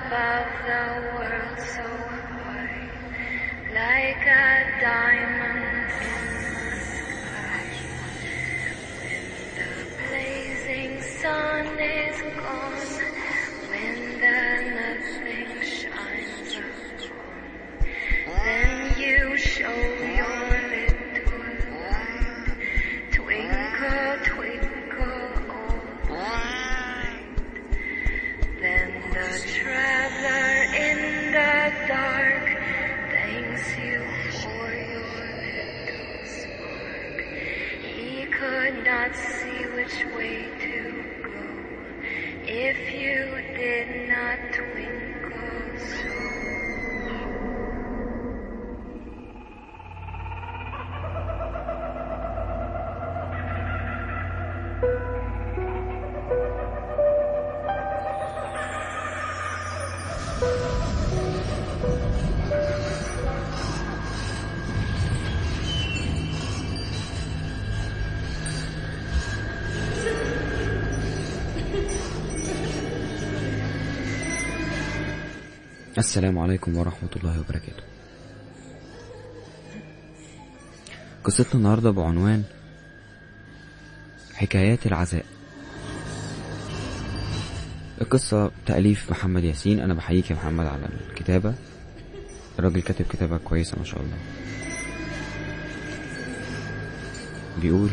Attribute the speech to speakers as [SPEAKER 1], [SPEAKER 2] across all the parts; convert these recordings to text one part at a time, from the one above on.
[SPEAKER 1] above the world so high, like a diamond in the sky. When the blazing sun is gone, when the nothing shines upon, then you show your little light. Twinkle, twinkle, oh light. Then the traveler in the dark thanks you for your little spark. He could not see which way to go if you did not twinkle so.
[SPEAKER 2] السلام عليكم ورحمة الله وبركاته قصتنا النهاردة بعنوان حكايات العزاء القصة تأليف محمد ياسين أنا بحييك يا محمد على الكتابة الراجل كاتب كتابة كويسة ما شاء الله بيقول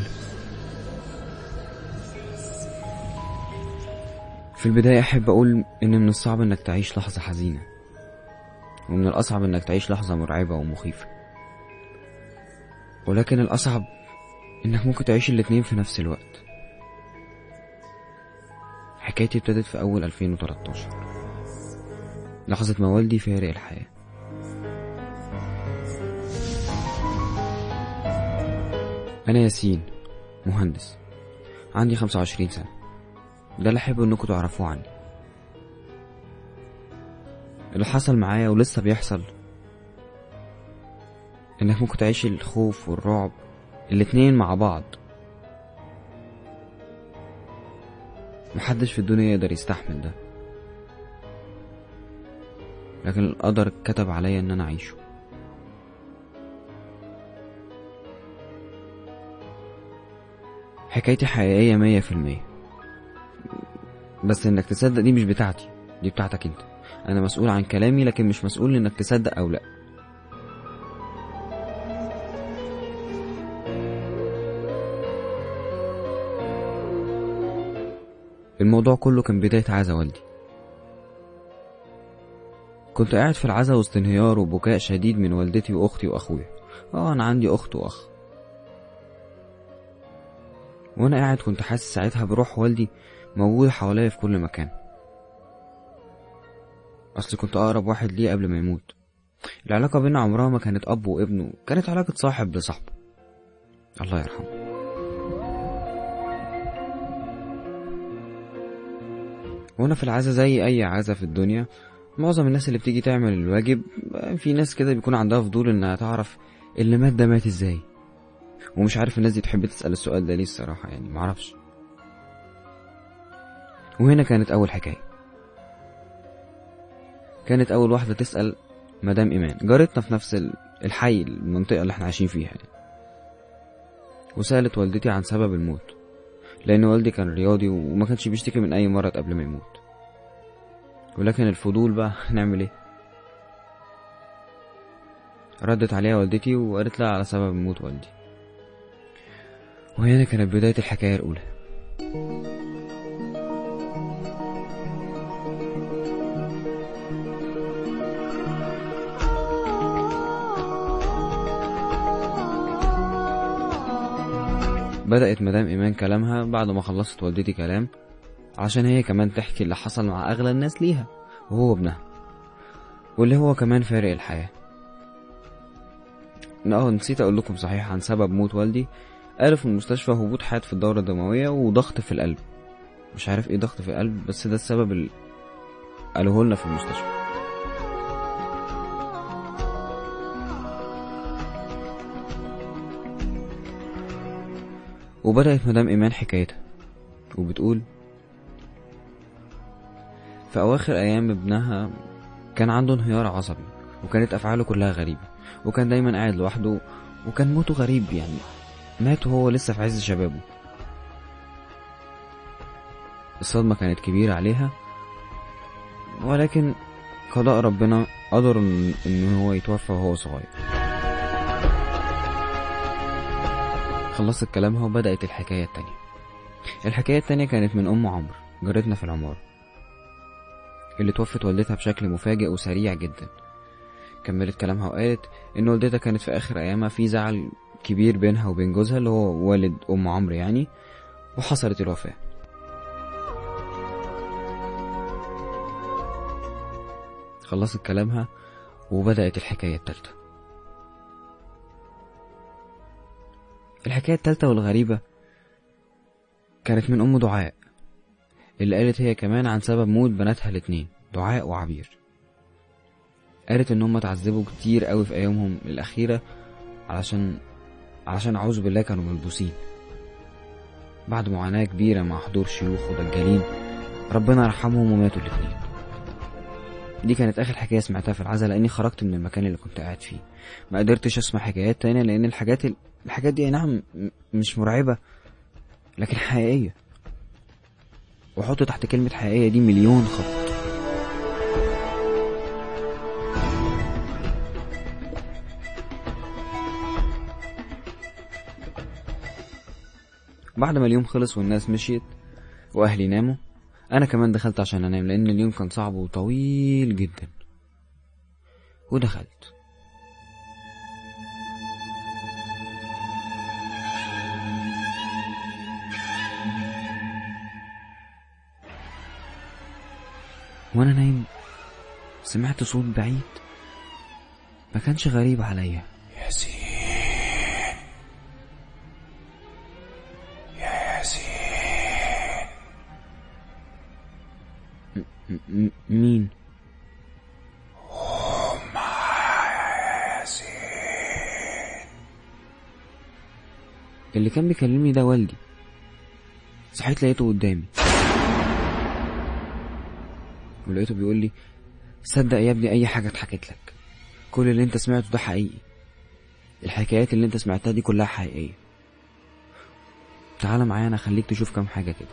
[SPEAKER 2] في البداية أحب أقول إن من الصعب إنك تعيش لحظة حزينة ومن الأصعب إنك تعيش لحظة مرعبة ومخيفة ولكن الأصعب إنك ممكن تعيش الاتنين في نفس الوقت حكايتي ابتدت في أول 2013 لحظة ما والدي فارق الحياة أنا ياسين مهندس عندي 25 سنة ده اللي أحب إنكم تعرفوه عني اللي حصل معايا ولسه بيحصل إنك ممكن تعيش الخوف والرعب الاتنين مع بعض محدش في الدنيا يقدر يستحمل ده لكن القدر كتب عليا ان انا اعيشه حكايتي حقيقية مية في المية بس انك تصدق دي مش بتاعتي دي بتاعتك انت انا مسؤول عن كلامي لكن مش مسؤول انك تصدق او لا الموضوع كله كان بداية عزا والدي كنت قاعد في العزا وسط انهيار وبكاء شديد من والدتي واختي واخويا اه انا عندي اخت واخ وانا قاعد كنت حاسس ساعتها بروح والدي موجودة حواليا في كل مكان اصل كنت اقرب واحد ليه قبل ما يموت العلاقة بينا عمرها ما كانت اب وابنه كانت علاقة صاحب لصاحبه الله يرحمه وانا في العزا زي اي عزا في الدنيا معظم الناس اللي بتيجي تعمل الواجب في ناس كده بيكون عندها فضول انها تعرف اللي مات ده مات ازاي ومش عارف الناس دي تحب تسأل السؤال ده ليه الصراحة يعني معرفش وهنا كانت أول حكاية كانت أول واحدة تسأل مدام إيمان جارتنا في نفس ال- الحي المنطقة اللي احنا عايشين فيها يعني. وسألت والدتي عن سبب الموت لأن والدي كان رياضي وما كانش بيشتكي من أي مرض قبل ما يموت ولكن الفضول بقى نعمل ايه ردت عليها والدتي وقالت لها على سبب موت والدي وهنا كانت بداية الحكاية الأولى بدأت مدام إيمان كلامها بعد ما خلصت والدتي كلام عشان هي كمان تحكي اللي حصل مع أغلى الناس ليها وهو ابنها واللي هو كمان فارق الحياة اه نسيت أقول لكم صحيح عن سبب موت والدي قالوا في المستشفى هبوط حاد في الدورة الدموية وضغط في القلب مش عارف ايه ضغط في القلب بس ده السبب اللي قالوه لنا في المستشفى وبدأت مدام إيمان حكايتها وبتقول في أواخر أيام ابنها كان عنده انهيار عصبي وكانت أفعاله كلها غريبة وكان دايما قاعد لوحده وكان موته غريب يعني مات وهو لسه في عز شبابه الصدمة كانت كبيرة عليها ولكن قضاء ربنا قدر إن إن هو يتوفى وهو صغير خلصت كلامها وبدأت الحكاية التانية الحكاية التانية كانت من أم عمرو جارتنا في العمارة اللي توفت والدتها بشكل مفاجئ وسريع جدا كملت كلامها وقالت إن والدتها كانت في آخر أيامها في زعل كبير بينها وبين جوزها اللي هو والد أم عمرو يعني وحصلت الوفاة خلصت كلامها وبدأت الحكاية التالتة الحكاية التالتة والغريبة كانت من أم دعاء اللي قالت هي كمان عن سبب موت بناتها الاتنين دعاء وعبير قالت إن هما اتعذبوا كتير قوي في أيامهم الأخيرة علشان علشان أعوذ بالله كانوا ملبوسين بعد معاناة كبيرة مع حضور شيوخ ودجالين ربنا رحمهم وماتوا الاتنين دي كانت اخر حكايه سمعتها في العزا لاني خرجت من المكان اللي كنت قاعد فيه ما قدرتش اسمع حكايات تانية لان الحاجات ال... الحاجات دي أي نعم م- مش مرعبه لكن حقيقيه وحط تحت كلمه حقيقيه دي مليون خط بعد ما اليوم خلص والناس مشيت واهلي ناموا انا كمان دخلت عشان انام لان اليوم كان صعب وطويل جدا ودخلت وانا نايم سمعت صوت بعيد ما كانش غريب عليا م- م- مين اللي كان بيكلمني ده والدي صحيت لقيته قدامي ولقيته بيقول لي صدق يا ابني اي حاجه اتحكت لك كل اللي انت سمعته ده حقيقي الحكايات اللي انت سمعتها دي كلها حقيقيه تعال معايا انا اخليك تشوف كام حاجه كده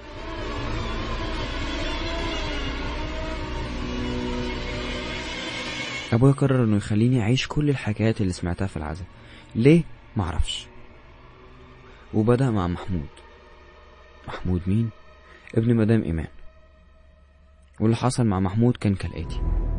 [SPEAKER 2] ابويا قرر انه يخليني اعيش كل الحكايات اللي سمعتها في العزا ليه معرفش وبدأ مع محمود محمود مين ابن مدام ايمان واللي حصل مع محمود كان كالاتي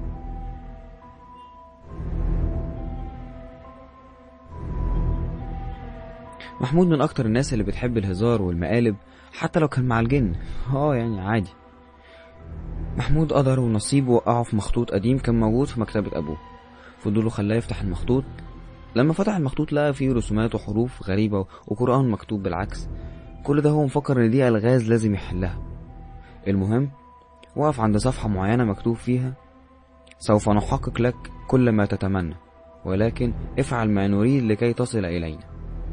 [SPEAKER 2] محمود من اكتر الناس اللي بتحب الهزار والمقالب حتى لو كان مع الجن اه يعني عادي محمود قدر ونصيبه وقعه في مخطوط قديم كان موجود في مكتبة أبوه فضوله خلاه يفتح المخطوط لما فتح المخطوط لقى فيه رسومات وحروف غريبة وقرآن مكتوب بالعكس كل ده هو مفكر إن دي ألغاز لازم يحلها المهم وقف عند صفحة معينة مكتوب فيها سوف نحقق لك كل ما تتمنى ولكن افعل ما نريد لكي تصل إلينا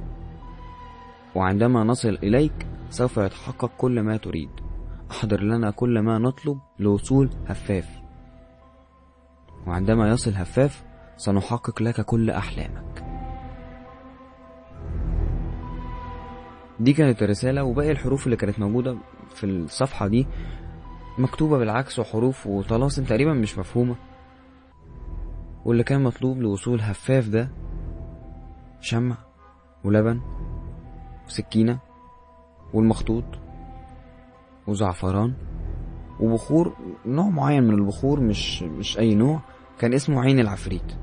[SPEAKER 2] وعندما نصل إليك سوف يتحقق كل ما تريد احضر لنا كل ما نطلب لوصول هفاف وعندما يصل هفاف سنحقق لك كل أحلامك دي كانت الرسالة وباقي الحروف اللي كانت موجودة في الصفحة دي مكتوبة بالعكس وحروف وطلاسم تقريبا مش مفهومة واللي كان مطلوب لوصول هفاف ده شمع ولبن وسكينة والمخطوط وزعفران وبخور نوع معين من البخور مش مش أي نوع كان اسمه عين العفريت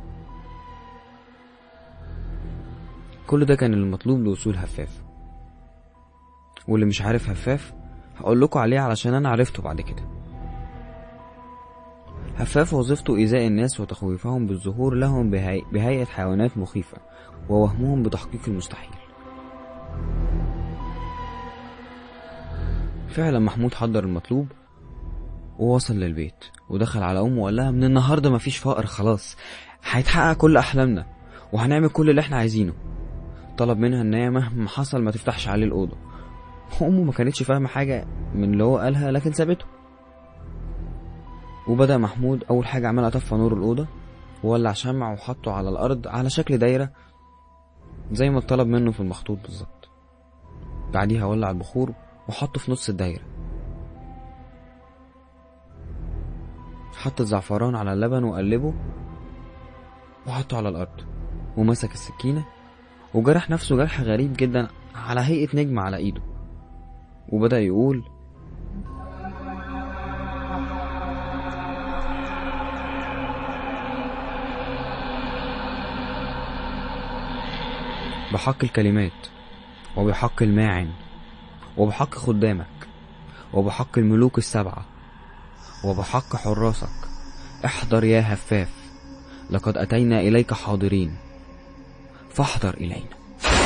[SPEAKER 2] كل ده كان المطلوب لوصول هفاف واللي مش عارف هفاف هقول لكم عليه علشان انا عرفته بعد كده هفاف وظيفته إيذاء الناس وتخويفهم بالظهور لهم بهي... بهيئة حيوانات مخيفة ووهمهم بتحقيق المستحيل فعلا محمود حضر المطلوب ووصل للبيت ودخل على أمه وقال لها من النهاردة مفيش فقر خلاص هيتحقق كل أحلامنا وهنعمل كل اللي احنا عايزينه طلب منها ان هي مهما حصل ما تفتحش عليه الأوضة أمه ما كانتش فاهمة حاجة من اللي هو قالها لكن سابته وبدأ محمود أول حاجة عملها طفى نور الأوضة وولع شمع وحطه على الأرض على شكل دايرة زي ما اتطلب منه في المخطوط بالظبط بعديها ولع البخور وحطه في نص الدايرة حط الزعفران على اللبن وقلبه وحطه على الأرض ومسك السكينة وجرح نفسه جرح غريب جدا على هيئة نجم على إيده وبدأ يقول بحق الكلمات وبحق الماعن وبحق خدامك وبحق الملوك السبعة وبحق حراسك احضر يا هفاف لقد أتينا إليك حاضرين فاحضر إلينا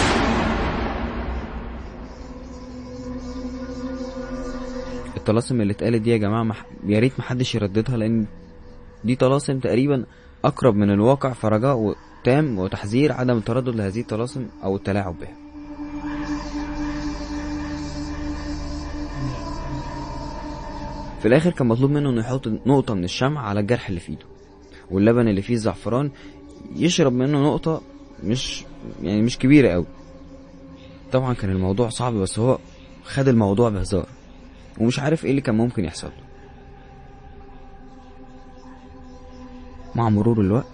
[SPEAKER 2] الطلاسم اللي اتقالت دي يا جماعة مح... يا ريت محدش يرددها لأن دي طلاسم تقريبا أقرب من الواقع فرجاء تام وتحذير عدم التردد لهذه الطلاسم أو التلاعب بها في الآخر كان مطلوب منه إنه يحط نقطة من الشمع على الجرح اللي في إيده واللبن اللي فيه الزعفران يشرب منه نقطة مش يعني مش كبيرة أوي طبعا كان الموضوع صعب بس هو خد الموضوع بهزار ومش عارف ايه اللي كان ممكن يحصل له مع مرور الوقت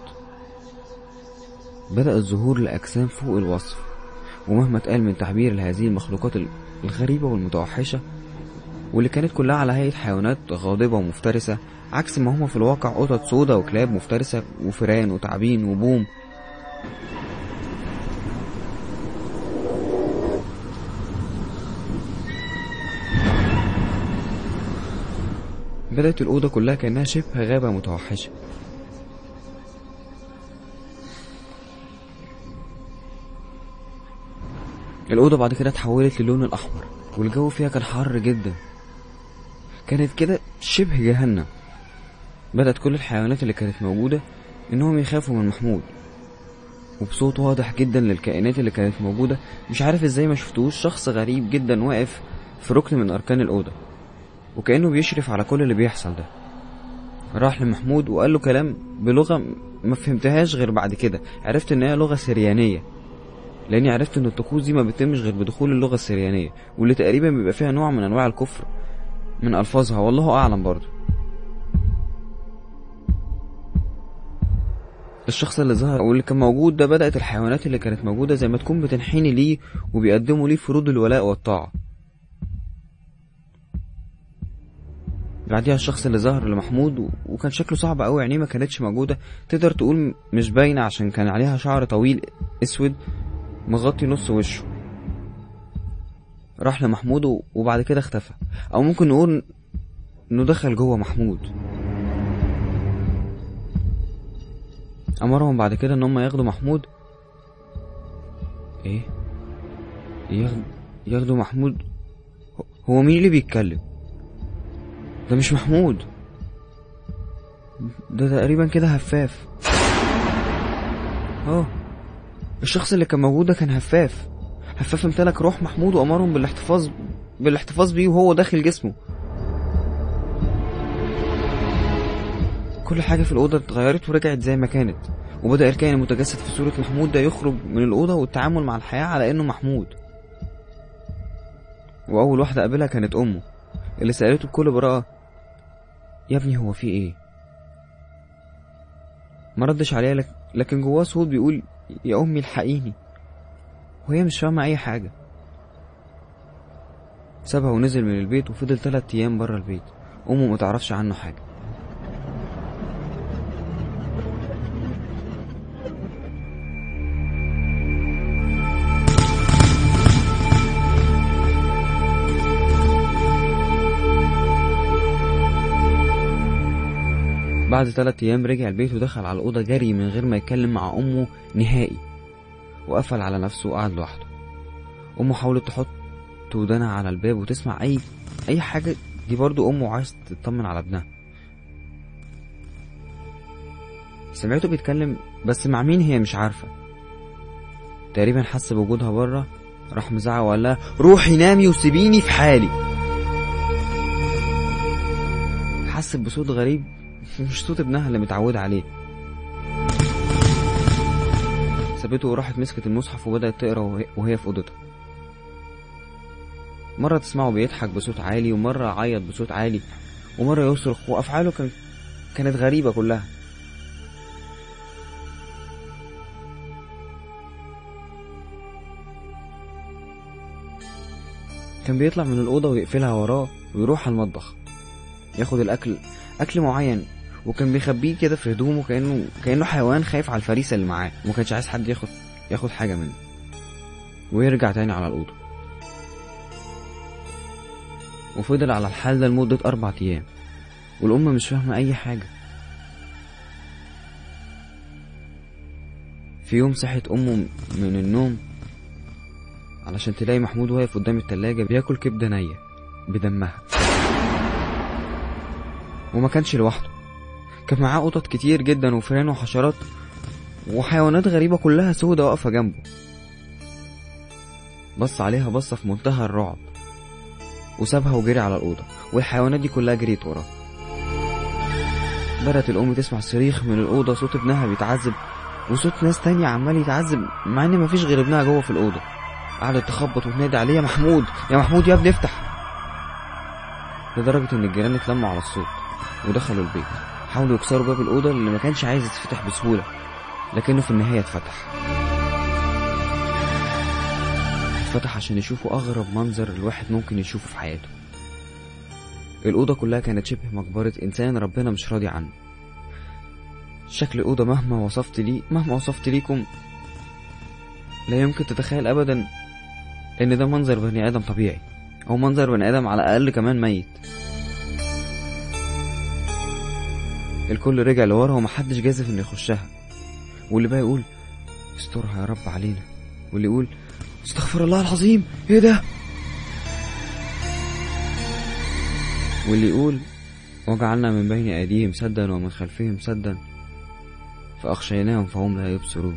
[SPEAKER 2] بدأ الظهور لأجسام فوق الوصف ومهما اتقال من تعبير لهذه المخلوقات الغريبة والمتوحشة واللي كانت كلها على هيئة حيوانات غاضبة ومفترسة عكس ما هما في الواقع قطط سودا وكلاب مفترسة وفيران وتعابين وبوم بدأت الأوضة كلها كأنها شبه غابة متوحشة الأوضة بعد كده اتحولت للون الأحمر والجو فيها كان حر جدا كانت كده شبه جهنم بدأت كل الحيوانات اللي كانت موجودة إنهم يخافوا من محمود وبصوت واضح جدا للكائنات اللي كانت موجودة مش عارف ازاي ما شفتوش شخص غريب جدا واقف في ركن من أركان الأوضة وكأنه بيشرف على كل اللي بيحصل ده راح لمحمود وقال له كلام بلغة ما فهمتهاش غير بعد كده عرفت ان هي لغة سريانية لاني عرفت ان الطقوس دي ما بتتمش غير بدخول اللغة السريانية واللي تقريبا بيبقى فيها نوع من انواع الكفر من الفاظها والله اعلم برضه الشخص اللي ظهر واللي كان موجود ده بدأت الحيوانات اللي كانت موجودة زي ما تكون بتنحني ليه وبيقدموا ليه فروض الولاء والطاعة بعديها الشخص اللي ظهر لمحمود و- وكان شكله صعب قوي عينيه ما كانتش موجودة تقدر تقول مش باينة عشان كان عليها شعر طويل اسود مغطي نص وشه راح لمحمود و- وبعد كده اختفى او ممكن نقول انه دخل جوه محمود امرهم بعد كده ان هم ياخدوا محمود ايه ياخد... ياخدوا محمود هو- هو مين اللي بيتكلم ده مش محمود ده تقريبا كده هفاف اه الشخص اللي كان موجود ده كان هفاف هفاف امتلك روح محمود وامرهم بالاحتفاظ بالاحتفاظ بيه وهو داخل جسمه كل حاجة في الأوضة اتغيرت ورجعت زي ما كانت وبدأ الكائن المتجسد في صورة محمود ده يخرج من الأوضة والتعامل مع الحياة على إنه محمود وأول واحدة قابلها كانت أمه اللي سألته بكل براءة يا ابني هو في إيه؟ ما ردش عليها لك... لكن جواه صوت بيقول يا أمي الحقيني وهي مش فاهمة أي حاجة سابها ونزل من البيت وفضل تلات أيام برا البيت أمه متعرفش عنه حاجة بعد تلات أيام رجع البيت ودخل على الأوضة جري من غير ما يتكلم مع أمه نهائي وقفل على نفسه وقعد لوحده أمه حاولت تحط ودانها على الباب وتسمع أي أي حاجة دي برضو أمه عايز تطمن على ابنها سمعته بيتكلم بس مع مين هي مش عارفة تقريبا حس بوجودها بره راح مزعق وقال لها روحي نامي وسيبيني في حالي حست بصوت غريب مش صوت ابنها اللي متعودة عليه سابته وراحت مسكت المصحف وبدأت تقرا وهي- وهي في أوضتها مرة تسمعه بيضحك بصوت عالي ومرة يعيط بصوت عالي ومرة يصرخ وأفعاله كان كانت غريبة كلها كان بيطلع من الأوضة ويقفلها وراه ويروح على المطبخ ياخد الأكل أكل معين وكان بيخبيه كده في هدومه كأنه كأنه حيوان خايف على الفريسة اللي معاه وما كانش عايز حد ياخد ياخد حاجة منه ويرجع تاني على الأوضة وفضل على الحال ده لمدة أربع أيام والأم مش فاهمة أي حاجة في يوم صحت أمه من النوم علشان تلاقي محمود واقف قدام التلاجة بياكل كبدة نية بدمها وما كانش لوحده كان معاه قطط كتير جدا وفئران وحشرات وحيوانات غريبة كلها سودة واقفة جنبه بص عليها بصة في منتهى الرعب وسابها وجري على الأوضة والحيوانات دي كلها جريت وراه بدأت الأم تسمع صريخ من الأوضة صوت ابنها بيتعذب وصوت ناس تانية عمال يتعذب مع إن مفيش غير ابنها جوه في الأوضة قعدت تخبط وتنادي عليه يا محمود يا محمود يا ابني افتح لدرجة إن الجيران اتلموا على الصوت ودخلوا البيت حاولوا يكسروا باب الأوضة اللي ما كانش عايز يتفتح بسهولة لكنه في النهاية اتفتح اتفتح عشان يشوفوا أغرب منظر الواحد ممكن يشوفه في حياته الأوضة كلها كانت شبه مقبرة إنسان ربنا مش راضي عنه شكل الأوضة مهما وصفت لي مهما وصفت ليكم لا يمكن تتخيل أبدا إن ده منظر بني آدم طبيعي أو منظر بني آدم على الأقل كمان ميت الكل رجع لورا ومحدش جازف إنه يخشها واللي بقى يقول استرها يا رب علينا واللي يقول استغفر الله العظيم ايه ده واللي يقول وجعلنا من بين أيديهم سدا ومن خلفهم سدا فأخشيناهم فهم لا يبصرون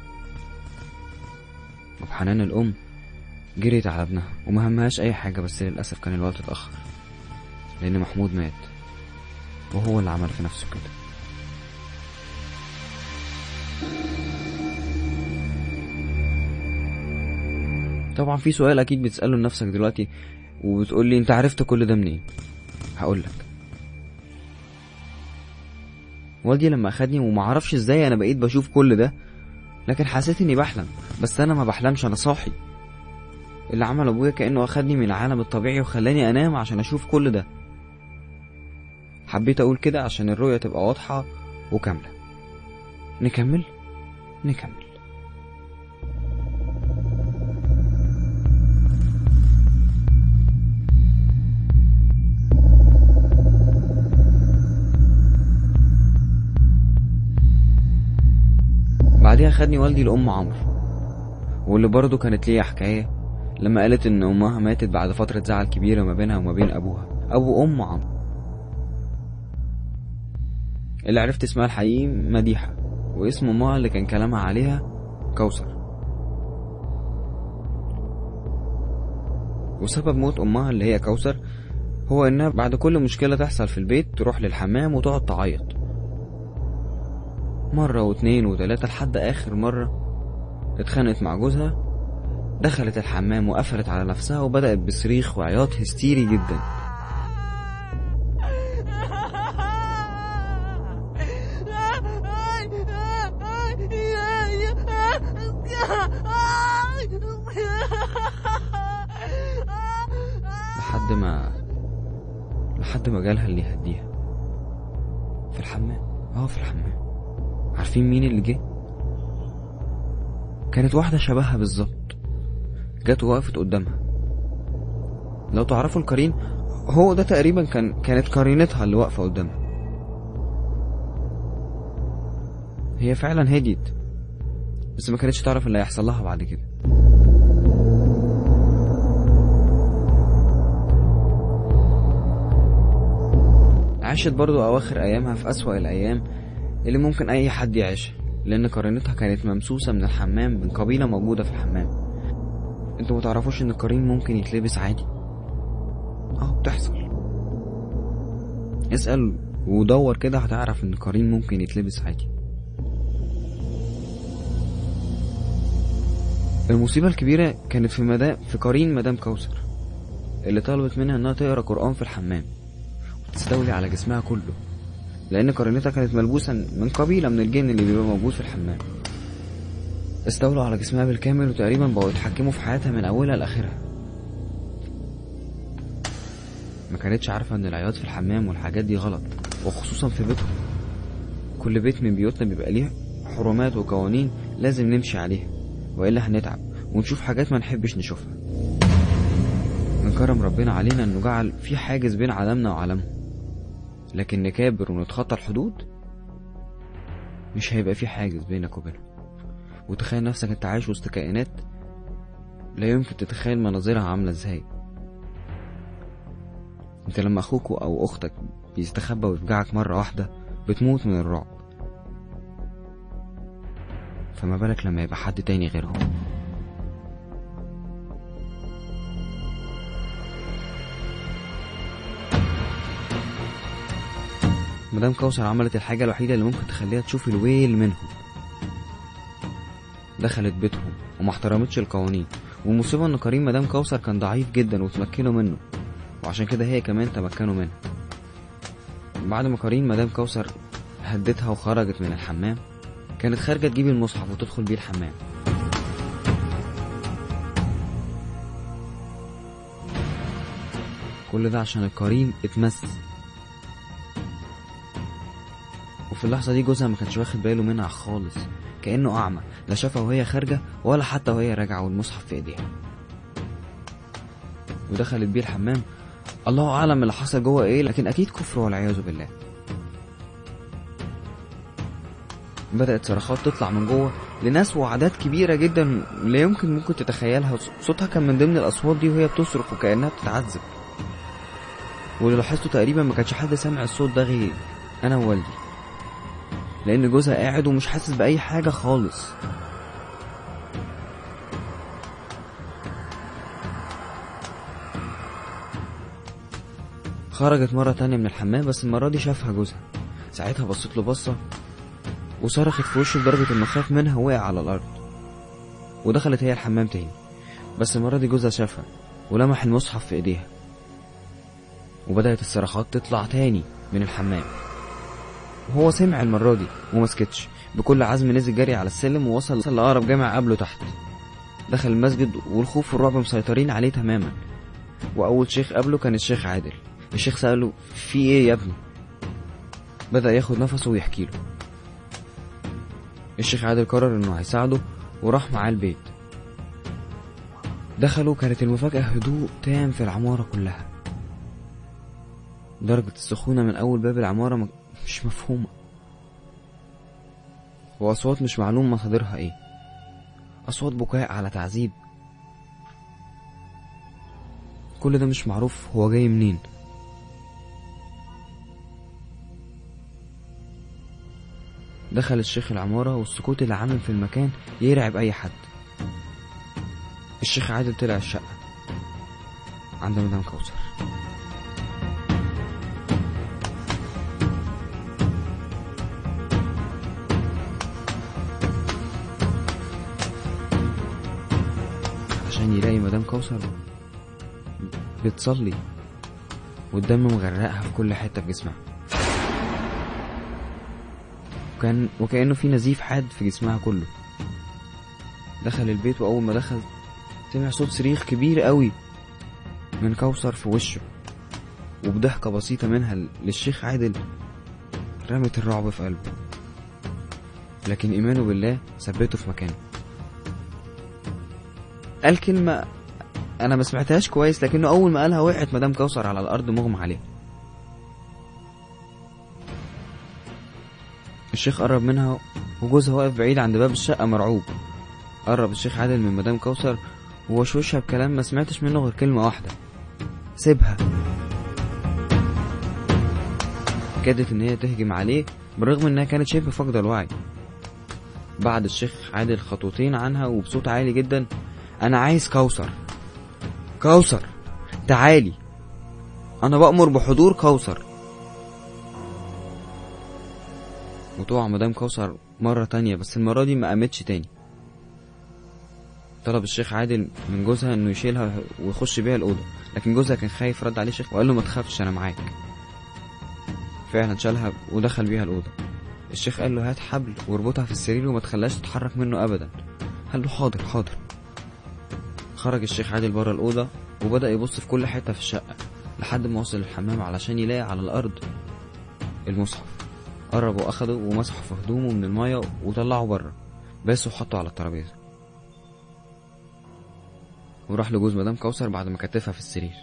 [SPEAKER 2] وبحنان الأم جريت على ابنها وما همهاش أي حاجة بس للأسف كان الوقت اتأخر لأن محمود مات وهو اللي عمل في نفسه كده طبعا في سؤال أكيد بتسأله لنفسك دلوقتي وبتقول لي أنت عرفت كل ده منين؟ هقول لك والدي لما أخدني ومعرفش إزاي أنا بقيت بشوف كل ده لكن حسيت إني بحلم بس أنا ما بحلمش أنا صاحي اللي عمل أبويا كأنه أخدني من العالم الطبيعي وخلاني أنام عشان أشوف كل ده حبيت أقول كده عشان الرؤية تبقى واضحة وكاملة نكمل نكمل بعدها خدني والدي لأم عمرو واللي برضه كانت ليها حكاية لما قالت إن أمها ماتت بعد فترة زعل كبيرة ما بينها وما بين أبوها أبو أم عمرو اللي عرفت اسمها الحقيقي مديحة واسم أمها اللي كان كلامها عليها كوثر وسبب موت أمها اللي هي كوثر هو إنها بعد كل مشكلة تحصل في البيت تروح للحمام وتقعد تعيط مرة واتنين وتلاتة لحد آخر مرة اتخانقت مع جوزها دخلت الحمام وقفلت على نفسها وبدأت بصريخ وعياط هستيري جدا لحد ما لحد ما جالها اللي يهديها في الحمام اه في الحمام عارفين مين اللي جه كانت واحدة شبهها بالظبط جت ووقفت قدامها لو تعرفوا القرين هو ده تقريبا كان كانت قرينتها اللي واقفة قدامها هي فعلا هديت بس ما كانتش تعرف اللي هيحصل لها بعد كده عاشت برضو أواخر أيامها في أسوأ الأيام اللي ممكن أي حد يعيشها لأن قرينتها كانت ممسوسة من الحمام من قبيلة موجودة في الحمام انتوا متعرفوش إن القرين ممكن يتلبس عادي اه بتحصل اسأل ودور كده هتعرف ان قرين ممكن يتلبس عادي المصيبة الكبيرة كانت في مدام في قرين مدام كوثر اللي طلبت منها انها تقرا قرآن في الحمام وتستولي على جسمها كله لان قرينتها كانت ملبوسة من قبيلة من الجن اللي بيبقى موجود في الحمام استولوا على جسمها بالكامل وتقريبا بقوا يتحكموا في حياتها من اولها لاخرها ما كانتش عارفة ان العياط في الحمام والحاجات دي غلط وخصوصا في بيتهم كل بيت من بيوتنا بيبقى ليه حرمات وقوانين لازم نمشي عليها والا هنتعب ونشوف حاجات ما نحبش نشوفها من كرم ربنا علينا انه جعل في حاجز بين عالمنا وعالمهم لكن نكابر ونتخطى الحدود مش هيبقى في حاجز بينك وبينهم وتخيل نفسك انت عايش وسط كائنات لا يمكن تتخيل مناظرها عاملة ازاي انت لما اخوك او اختك بيستخبى ويفجعك مرة واحدة بتموت من الرعب فما بالك لما يبقى حد تاني غيرهم مدام كوثر عملت الحاجة الوحيدة اللي ممكن تخليها تشوف الويل منهم دخلت بيتهم وما احترمتش القوانين والمصيبة ان كريم مدام كوثر كان ضعيف جدا وتمكنوا منه وعشان كده هي كمان تمكنوا منه بعد ما كريم مدام كوثر هدتها وخرجت من الحمام كانت خارجة تجيب المصحف وتدخل بيه الحمام كل ده عشان الكريم اتمس وفي اللحظة دي جوزها ما كانش واخد باله منها خالص كأنه أعمى لا شافها وهي خارجة ولا حتى وهي راجعة والمصحف في إيديها ودخلت بيه الحمام الله أعلم اللي حصل جوه إيه لكن أكيد كفر والعياذ بالله بدأت صرخات تطلع من جوه لناس وعدات كبيرة جدا لا يمكن ممكن تتخيلها صوتها كان من ضمن الأصوات دي وهي بتصرخ وكأنها بتتعذب واللي لاحظته تقريبا ما كانش حد سامع الصوت ده غير أنا ووالدي لأن جوزها قاعد ومش حاسس بأي حاجة خالص خرجت مرة تانية من الحمام بس المرة دي شافها جوزها ساعتها بصت له بصة وصرخت في وشه لدرجة انه خاف منها وقع على الأرض ودخلت هي الحمام تاني بس المرة دي جوزها شافها ولمح المصحف في ايديها وبدأت الصرخات تطلع تاني من الحمام وهو سمع المرة دي ومسكتش بكل عزم نزل جري على السلم ووصل لأقرب جامع قبله تحت دخل المسجد والخوف والرعب مسيطرين عليه تماما وأول شيخ قبله كان الشيخ عادل الشيخ سأله في ايه يا ابني بدأ ياخد نفسه ويحكي له الشيخ عادل قرر انه هيساعده وراح معاه البيت دخلوا كانت المفاجأة هدوء تام في العمارة كلها درجة السخونة من أول باب العمارة مش مفهومة وأصوات مش معلوم مصادرها ايه أصوات بكاء على تعذيب كل ده مش معروف هو جاي منين دخل الشيخ العمارة والسكوت اللي عامل في المكان يرعب أي حد الشيخ عادل طلع الشقة عند مدام كوثر عشان يلاقي مدام كوثر بتصلي والدم مغرقها في كل حتة في جسمها وكان وكأنه في نزيف حاد في جسمها كله دخل البيت وأول ما دخل سمع صوت صريخ كبير قوي من كوثر في وشه وبضحكة بسيطة منها للشيخ عادل رمت الرعب في قلبه لكن إيمانه بالله ثبته في مكانه قال كلمة أنا ما سمعتهاش كويس لكنه أول ما قالها وقعت مدام كوثر على الأرض مغمى عليها الشيخ قرب منها وجوزها واقف بعيد عند باب الشقة مرعوب قرب الشيخ عادل من مدام كوثر ووشوشها بكلام ما سمعتش منه غير كلمة واحدة سيبها كادت ان هي تهجم عليه بالرغم انها كانت شبه فاقدة الوعي بعد الشيخ عادل خطوتين عنها وبصوت عالي جدا انا عايز كوثر كوثر تعالي انا بأمر بحضور كوثر وتقع مدام كوثر مرة تانية بس المرة دي ما قامتش تاني طلب الشيخ عادل من جوزها انه يشيلها ويخش بيها الأوضة لكن جوزها كان خايف رد عليه الشيخ وقال له ما تخافش انا معاك فعلا شالها ودخل بيها الأوضة الشيخ قال له هات حبل واربطها في السرير وما تخليهاش تتحرك منه أبدا قال له حاضر حاضر خرج الشيخ عادل بره الأوضة وبدأ يبص في كل حتة في الشقة لحد ما وصل الحمام علشان يلاقي على الأرض المصحف قرب وأخده ومسحه في هدومه من المية وطلعه بره بس وحطه على الترابيزة وراح لجوز مدام كوثر بعد ما كتفها في السرير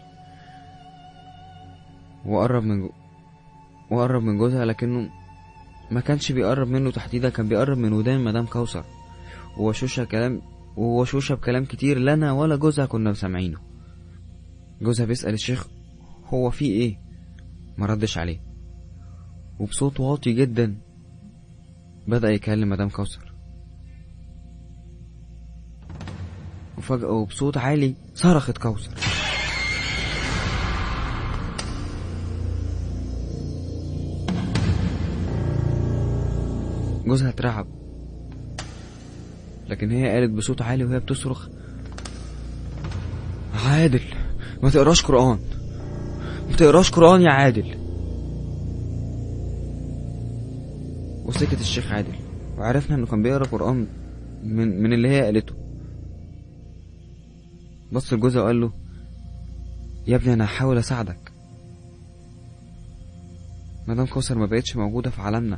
[SPEAKER 2] وقرب من جو... وقرب من جوزها لكنه ما كانش بيقرب منه تحديدا كان بيقرب من ودان مدام كوثر ووشوشها كلام ووشوشها بكلام كتير لا انا ولا جوزها كنا سامعينه جوزها بيسأل الشيخ هو في ايه ما ردش عليه وبصوت واطي جدا بدأ يكلم مدام كوثر وفجأة وبصوت عالي صرخت كوثر جوزها اترعب لكن هي قالت بصوت عالي وهي بتصرخ عادل ما تقراش قرآن ما تقراش قرآن يا عادل وسكت الشيخ عادل وعرفنا انه كان بيقرا قرآن من من اللي هي قالته بص لجوزها وقال له يا ابني انا هحاول اساعدك مدام كوثر ما بقتش موجودة في عالمنا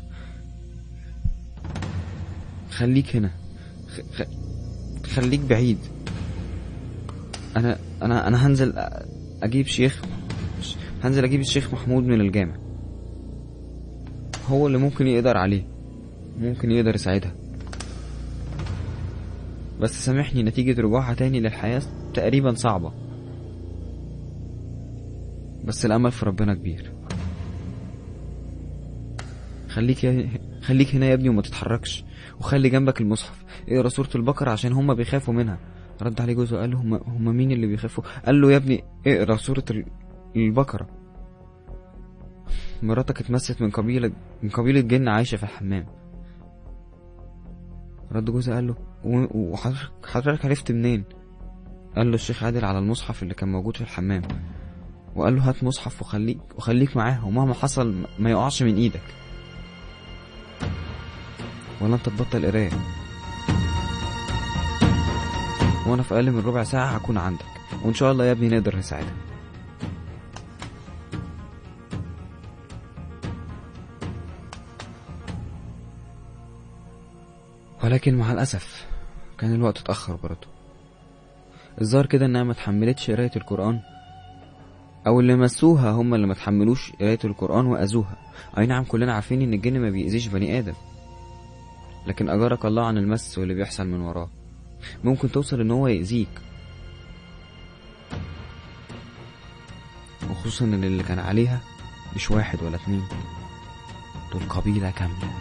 [SPEAKER 2] خليك هنا خ... خ... خليك بعيد انا انا انا هنزل أ- اجيب شيخ هنزل اجيب الشيخ محمود من الجامع هو اللي ممكن يقدر عليه ممكن يقدر يساعدها بس سامحني نتيجة رجوعها تاني للحياة تقريبا صعبة بس الأمل في ربنا كبير خليك يا... خليك هنا يا ابني وما تتحركش وخلي جنبك المصحف اقرا سورة البقرة عشان هما بيخافوا منها رد عليه جوزه قال له هما, هما مين اللي بيخافوا قال له يا ابني اقرا سورة ال- البقرة مراتك اتمست من قبيلة من قبيلة جن عايشة في الحمام رد جوزها قال له "و- وحضرتك حضرتك عرفت منين قال له الشيخ عادل على المصحف اللي كان موجود في الحمام وقال له هات مصحف وخليك وخليك معاه ومهما حصل ما يقعش من ايدك ولا انت تبطل قرايه وانا في اقل من ربع ساعه هكون عندك وان شاء الله يا ابني نقدر نساعدك ولكن مع الاسف كان الوقت اتاخر برضه الظاهر كده انها ما اتحملتش قرايه القران او اللي مسوها هم اللي ما اتحملوش قرايه القران واذوها اي نعم كلنا عارفين ان الجن ما بيأذيش بني ادم لكن اجارك الله عن المس واللي بيحصل من وراه ممكن توصل ان هو يأذيك وخصوصا ان اللي كان عليها مش واحد ولا اتنين دول قبيلة كاملة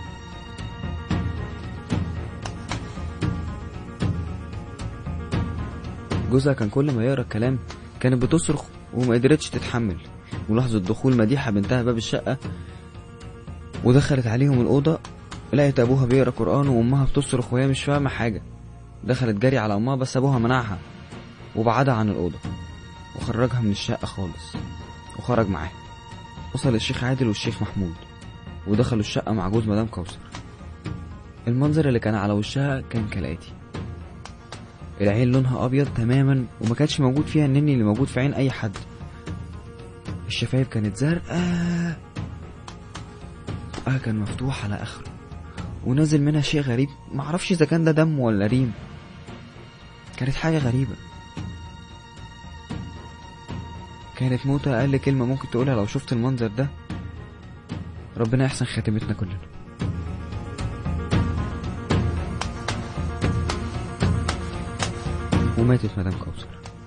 [SPEAKER 2] جوزها كان كل ما يقرا الكلام كانت بتصرخ وما قدرتش تتحمل ولحظة دخول مديحة بنتها باب الشقة ودخلت عليهم الأوضة لقيت أبوها بيقرا قرآن وأمها بتصرخ وهي مش فاهمة حاجة دخلت جري على أمها بس أبوها منعها وبعدها عن الأوضة وخرجها من الشقة خالص وخرج معاها وصل الشيخ عادل والشيخ محمود ودخلوا الشقة مع جوز مدام كوثر المنظر اللي كان على وشها كان كالآتي العين لونها أبيض تماما وما كانش موجود فيها النني اللي موجود في عين أي حد الشفايف كانت زرقاء بقها كان مفتوح على آخره ونازل منها شيء غريب معرفش إذا كان ده دم ولا ريم كانت حاجة غريبة كانت موتة أقل كلمة ممكن تقولها لو شفت المنظر ده ربنا يحسن خاتمتنا كلنا وماتت مدام كوثر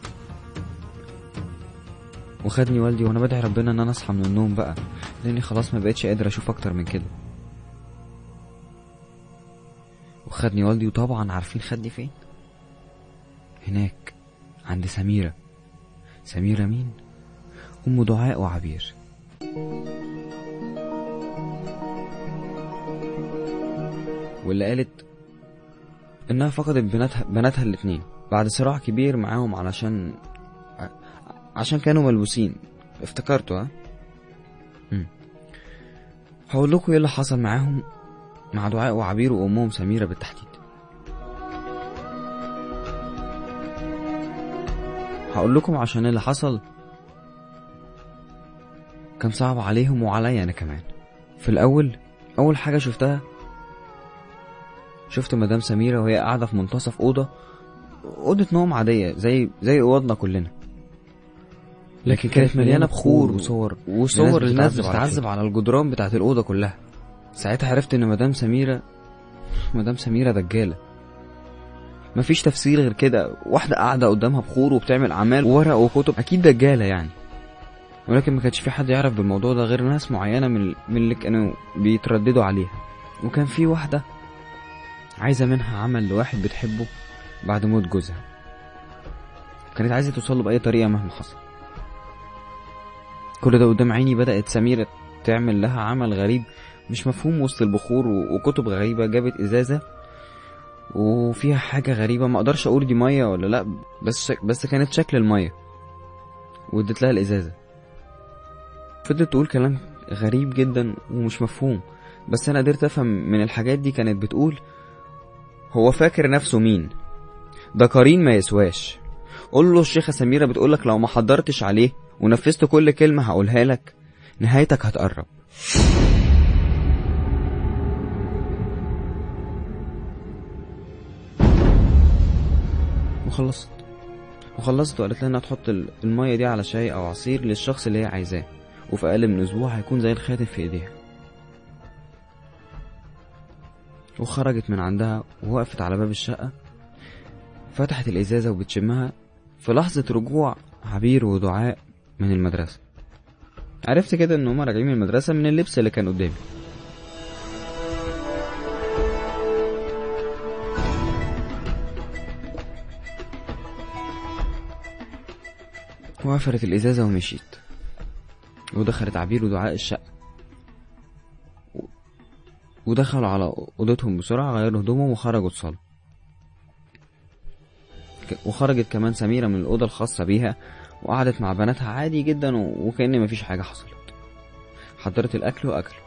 [SPEAKER 2] وخدني والدي وانا بدعي ربنا ان انا اصحى من النوم بقى لاني خلاص ما بقتش قادر اشوف اكتر من كده وخدني والدي وطبعا عارفين خدني فين هناك عند سميرة سميرة مين أم دعاء وعبير واللي قالت إنها فقدت بناتها بناتها الاتنين بعد صراع كبير معاهم علشان ع- عشان كانوا ملبوسين افتكرته ها مم. هقول لكم ايه اللي حصل معاهم مع دعاء وعبير وامهم سميره بالتحديد هقول لكم عشان اللي حصل كان صعب عليهم وعليا انا كمان في الاول اول حاجه شفتها شفت مدام سميره وهي قاعده في منتصف اوضه اوضه نوم عاديه زي زي اوضنا كلنا لكن كانت مليانه بخور وصور وصور لناس بتتعذب على الجدران بتاعت الاوضه كلها ساعتها عرفت ان مدام سميره مدام سميره دجاله مفيش تفسير غير كده واحده قاعده قدامها بخور وبتعمل اعمال وورق وكتب اكيد دجاله يعني ولكن ما كانش في حد يعرف بالموضوع ده غير ناس معينه من من اللي كانوا بيترددوا عليها وكان في واحده عايزه منها عمل لواحد بتحبه بعد موت جوزها كانت عايزه توصله باي طريقه مهما حصل كل ده قدام عيني بدات سميره تعمل لها عمل غريب مش مفهوم وسط البخور و- وكتب غريبه جابت ازازه وفيها حاجه غريبه ما اقدرش اقول دي ميه ولا لا بس بس كانت شكل الميه واديت لها الازازه فضلت تقول كلام غريب جدا ومش مفهوم بس انا قدرت افهم من الحاجات دي كانت بتقول هو فاكر نفسه مين ده قرين ما يسواش قول له الشيخة سميرة بتقولك لو ما حضرتش عليه ونفذت كل كلمة هقولها لك نهايتك هتقرب وخلصت وخلصت وقالت لها انها تحط ال- المية دي على شاي او عصير للشخص اللي هي عايزاه وفي اقل من اسبوع هيكون زي الخاتم في ايديها وخرجت من عندها ووقفت على باب الشقة فتحت الإزازة وبتشمها في لحظة رجوع عبير ودعاء من المدرسة عرفت كده إن هما راجعين من المدرسة من اللبس اللي كان قدامي وقفلت الإزازة ومشيت ودخلت عبير ودعاء الشقة و- ودخلوا على أوضتهم بسرعة غيروا هدومهم وخرجوا اتصالوا ك- وخرجت كمان سميرة من الأوضة الخاصة بيها وقعدت مع بناتها عادي جدا و- وكأن مفيش حاجة حصلت حضرت الأكل وأكلوا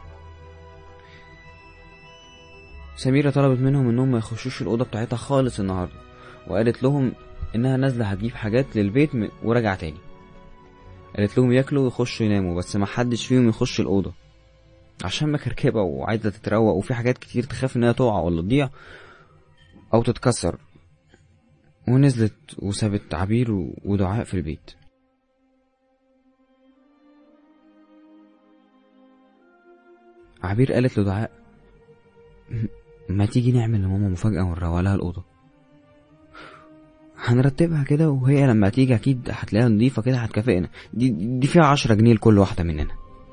[SPEAKER 2] سميرة طلبت منهم إنهم ما يخشوش الأوضة بتاعتها خالص النهاردة وقالت لهم إنها نازلة هتجيب حاجات للبيت م- وراجعة تاني قالت لهم ياكلوا ويخشوا يناموا بس ما حدش فيهم يخش الأوضة عشان مكركبة وعايزة تتروق وفي حاجات كتير تخاف إنها تقع ولا تضيع أو تتكسر ونزلت وسابت عبير و- ودعاء في البيت عبير قالت لدعاء "م- ما تيجي نعمل لماما مفاجأة ونروق لها الأوضة هنرتبها كده وهي لما تيجي أكيد هتلاقيها نضيفة كده هتكافئنا دي, دي فيها عشرة جنيه لكل واحدة مننا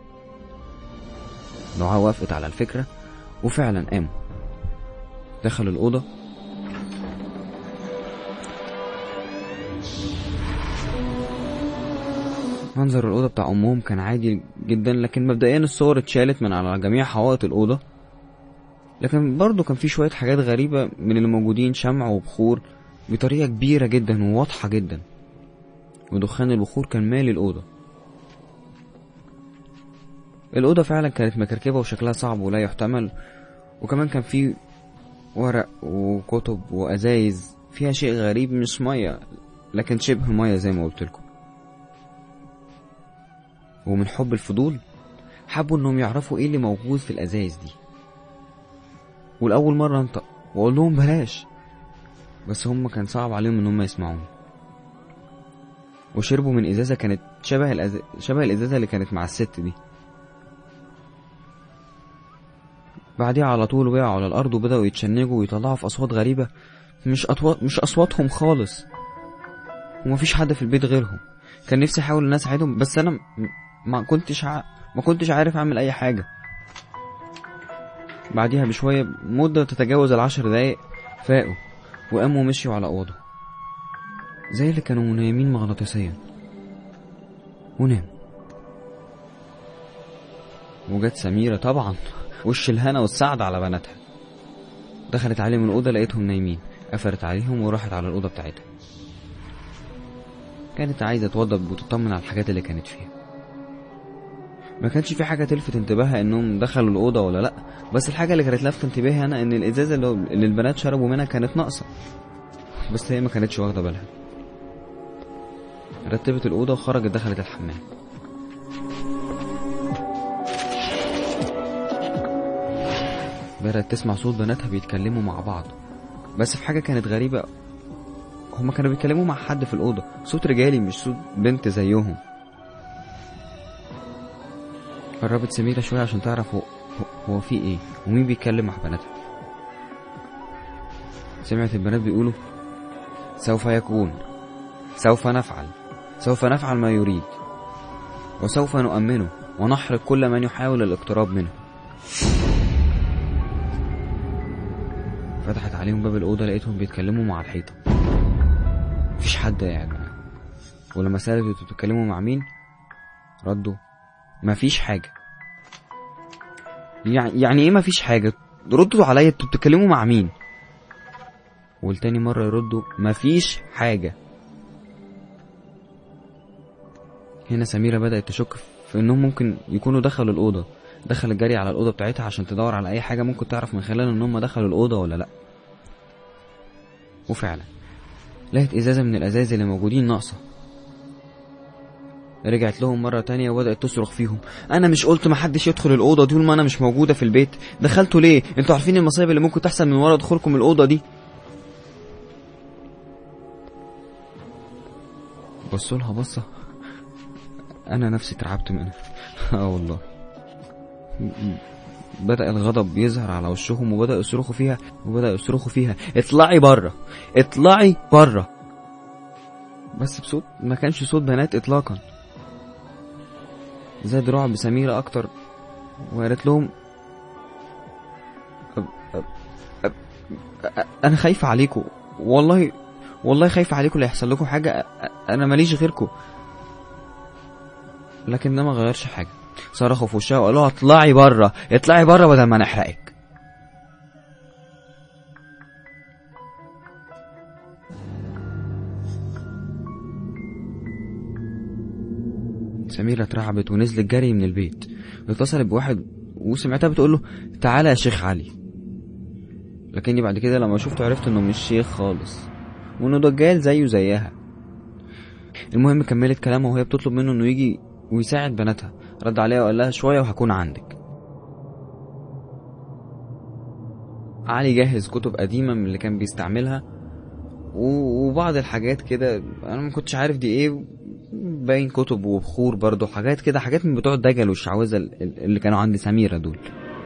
[SPEAKER 2] دعاء وافقت على الفكرة وفعلا قاموا دخلوا الأوضة منظر الأوضة بتاع أمهم كان عادي جدا لكن مبدئيا الصور اتشالت من على جميع حوائط الأوضة لكن برضه كان في شوية حاجات غريبة من اللي موجودين شمع وبخور بطريقة كبيرة جدا وواضحة جدا ودخان البخور كان مالي الأوضة الأوضة فعلا كانت مكركبة وشكلها صعب ولا يحتمل وكمان كان في ورق وكتب وأزايز فيها شيء غريب مش مية لكن شبه مية زي ما قلت لكم ومن حب الفضول حبوا انهم يعرفوا ايه اللي موجود في الازايز دي والاول مره انطق واقول لهم بلاش بس هم كان صعب عليهم ان هم يسمعوني وشربوا من ازازه كانت شبه الأز... شبه الازازه اللي كانت مع الست دي بعديها على طول وقعوا على الارض وبداوا يتشنجوا ويطلعوا في اصوات غريبه مش أطو... مش اصواتهم خالص ومفيش حد في البيت غيرهم كان نفسي احاول ان أنا اساعدهم بس انا م- ما كنتش ع... ما كنتش عارف اعمل اي حاجه بعديها بشويه مده تتجاوز العشر دقايق فاقوا وقاموا ومشيوا على اوضه زي اللي كانوا نايمين مغناطيسيا ونام وجت سميرة طبعا وش الهنا والسعد على بناتها دخلت عليهم الأوضة لقيتهم نايمين قفلت عليهم وراحت على الأوضة بتاعتها كانت عايزة توضب وتطمن على الحاجات اللي كانت فيها ما كانش في حاجة تلفت انتباهها انهم دخلوا الأوضة ولا لأ بس الحاجة اللي كانت لافتة انتباهي أنا إن الإزازة اللي اللي البنات شربوا منها كانت ناقصة بس هي ما كانتش واخدة بالها رتبت الأوضة وخرجت دخلت الحمام بدأت تسمع صوت بناتها بيتكلموا مع بعض بس في حاجة كانت غريبة هما كانوا بيتكلموا مع حد في الأوضة صوت رجالي مش صوت بنت زيهم قربت سميرة شوية عشان تعرف هو, هو- هو في ايه ومين بيتكلم مع بناتها سمعت البنات بيقولوا سوف يكون سوف نفعل سوف نفعل ما يريد وسوف نؤمنه ونحرق كل من يحاول الاقتراب منه فتحت عليهم باب الأوضة لقيتهم بيتكلموا مع الحيطة مفيش حد قاعد معاهم ولما سألت انتوا بتتكلموا مع مين ردوا مفيش حاجة يعني يعني ايه مفيش حاجة ردوا عليا انتوا بتتكلموا مع مين والتاني مرة يردوا مفيش حاجة هنا سميرة بدأت تشك في انهم ممكن يكونوا دخلوا الأوضة دخلت جري على الأوضة بتاعتها عشان تدور على أي حاجة ممكن تعرف من خلال ان هم دخلوا الأوضة ولا لأ وفعلا لقيت إزازة من الأزاز اللي موجودين ناقصة رجعت لهم مرة تانية وبدأت تصرخ فيهم أنا مش قلت محدش يدخل الأوضة دي طول ما أنا مش موجودة في البيت دخلتوا ليه انتوا عارفين المصايب اللي ممكن تحصل من ورا دخولكم الأوضة دي بصوا لها بصة أنا نفسي اترعبت منها اه والله بدأ الغضب يظهر على وشهم وبدأوا يصرخوا فيها وبدأوا يصرخوا فيها اطلعي بره اطلعي بره بس بصوت ما كانش صوت بنات اطلاقا زاد رعب سميرة اكتر وقالت لهم أب أب أب أ- انا خايفة عليكم والله والله خايفة عليكم لا يحصل لكم حاجة أ- انا ماليش غيركم لكن ده ما غيرش حاجة صرخوا في وشها وقالوا لها اطلعي بره اطلعي بره بدل ما نحرقك سميرة اترعبت ونزلت جري من البيت واتصلت بواحد وسمعتها بتقول له تعالى يا شيخ علي لكني بعد كده لما شفته عرفت انه مش شيخ خالص وانه دجال زيه زيها المهم كملت كلامها وهي بتطلب منه انه يجي ويساعد بناتها رد عليها وقال لها شويه وهكون عندك علي جهز كتب قديمه من اللي كان بيستعملها و- وبعض الحاجات كده انا ما كنتش عارف دي ايه باين كتب وبخور برضه حاجات كده حاجات من بتوع الدجل والشعوذه ال- ال- اللي كانوا عند سميره دول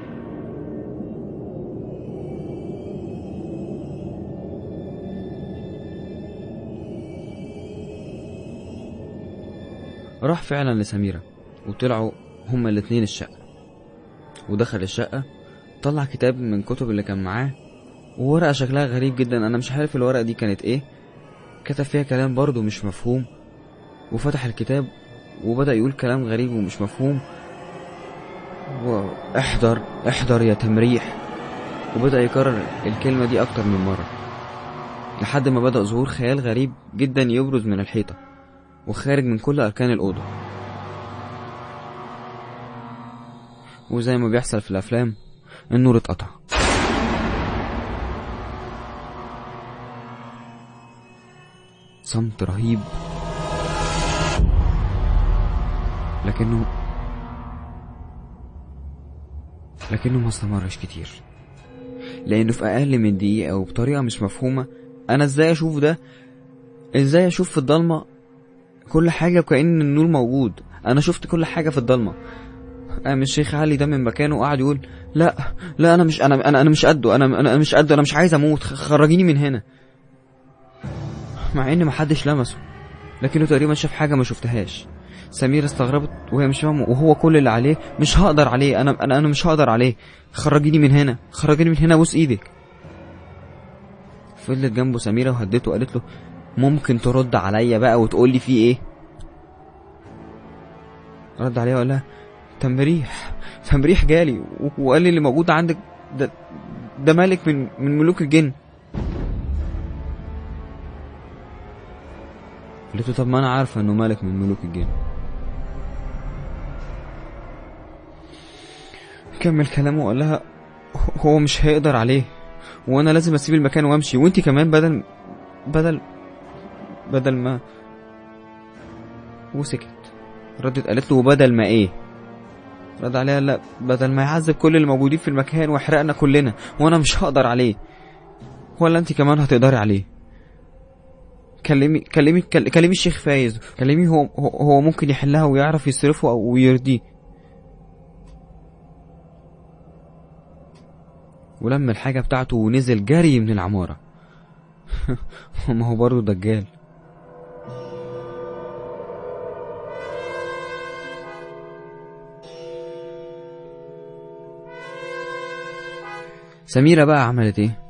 [SPEAKER 2] راح فعلا لسميرة وطلعوا هما الاتنين الشقة ودخل الشقة طلع كتاب من كتب اللي كان معاه وورقة شكلها غريب جدا أنا مش عارف الورقة دي كانت إيه كتب فيها كلام برضه مش مفهوم وفتح الكتاب وبدأ يقول كلام غريب ومش مفهوم واحضر احضر يا تمريح وبدأ يكرر الكلمة دي أكتر من مرة لحد ما بدأ ظهور خيال غريب جدا يبرز من الحيطة وخارج من كل أركان الأوضة وزي ما بيحصل في الأفلام النور اتقطع صمت رهيب لكنه لكنه ما استمرش كتير لأنه في أقل من دقيقة وبطريقة مش مفهومة أنا إزاي أشوف ده إزاي أشوف في الضلمة كل حاجة وكأن النور موجود أنا شفت كل حاجة في الضلمة قام الشيخ علي ده من مكانه وقعد يقول لا لا أنا مش أنا أنا, أنا مش قده أنا أنا أنا مش قده أنا مش عايز أموت خ- خرجيني من هنا مع إن محدش لمسه لكنه تقريبا شاف حاجة ما شفتهاش سميرة استغربت وهي مش فاهمة وهو كل اللي عليه مش هقدر عليه أنا أنا أنا مش هقدر عليه خرجيني من هنا خرجيني من هنا بوس إيدك فضلت جنبه سميرة وهدته وقالت له ممكن ترد عليا بقى وتقول لي في ايه رد عليها وقال لها تمريح تمريح جالي و- وقال لي اللي موجود عندك ده ده ملك من من ملوك الجن قلت له طب ما انا عارفه انه ملك من ملوك الجن كمل كلامه وقال لها هو مش هيقدر عليه وانا لازم اسيب المكان وامشي وانت كمان بدل بدل بدل ما وسكت ردت قالت له وبدل ما ايه رد عليها لا بدل ما يعذب كل اللي موجودين في المكان ويحرقنا كلنا وانا مش هقدر عليه ولا انت كمان هتقدري عليه كلمي كلمي كل- كلمي الشيخ فايز كلمي هو هو- هو ممكن يحلها ويعرف يصرفه او ويرضيه ولما الحاجة بتاعته ونزل جري من العمارة ما هو برضه دجال سميرة بقى عملت ايه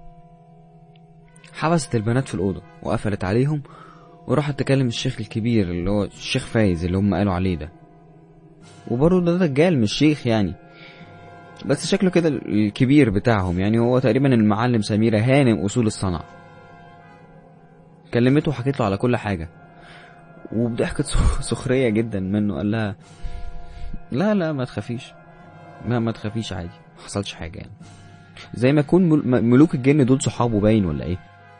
[SPEAKER 2] حبست البنات في الأوضة وقفلت عليهم وراحت تكلم الشيخ الكبير اللي هو الشيخ فايز اللي هم قالوا عليه ده وبرضه ده دجال مش شيخ يعني بس شكله كده الكبير بتاعهم يعني هو تقريبا المعلم سميرة هانم أصول الصنعة كلمته وحكيت له على كل حاجة وبضحكة سخ- سخرية جدا منه قال لها لا لا ما تخافيش ما ما تخافيش عادي ما حصلش حاجة يعني زي ما يكون مل- م- ملوك الجن دول صحابه باين ولا ايه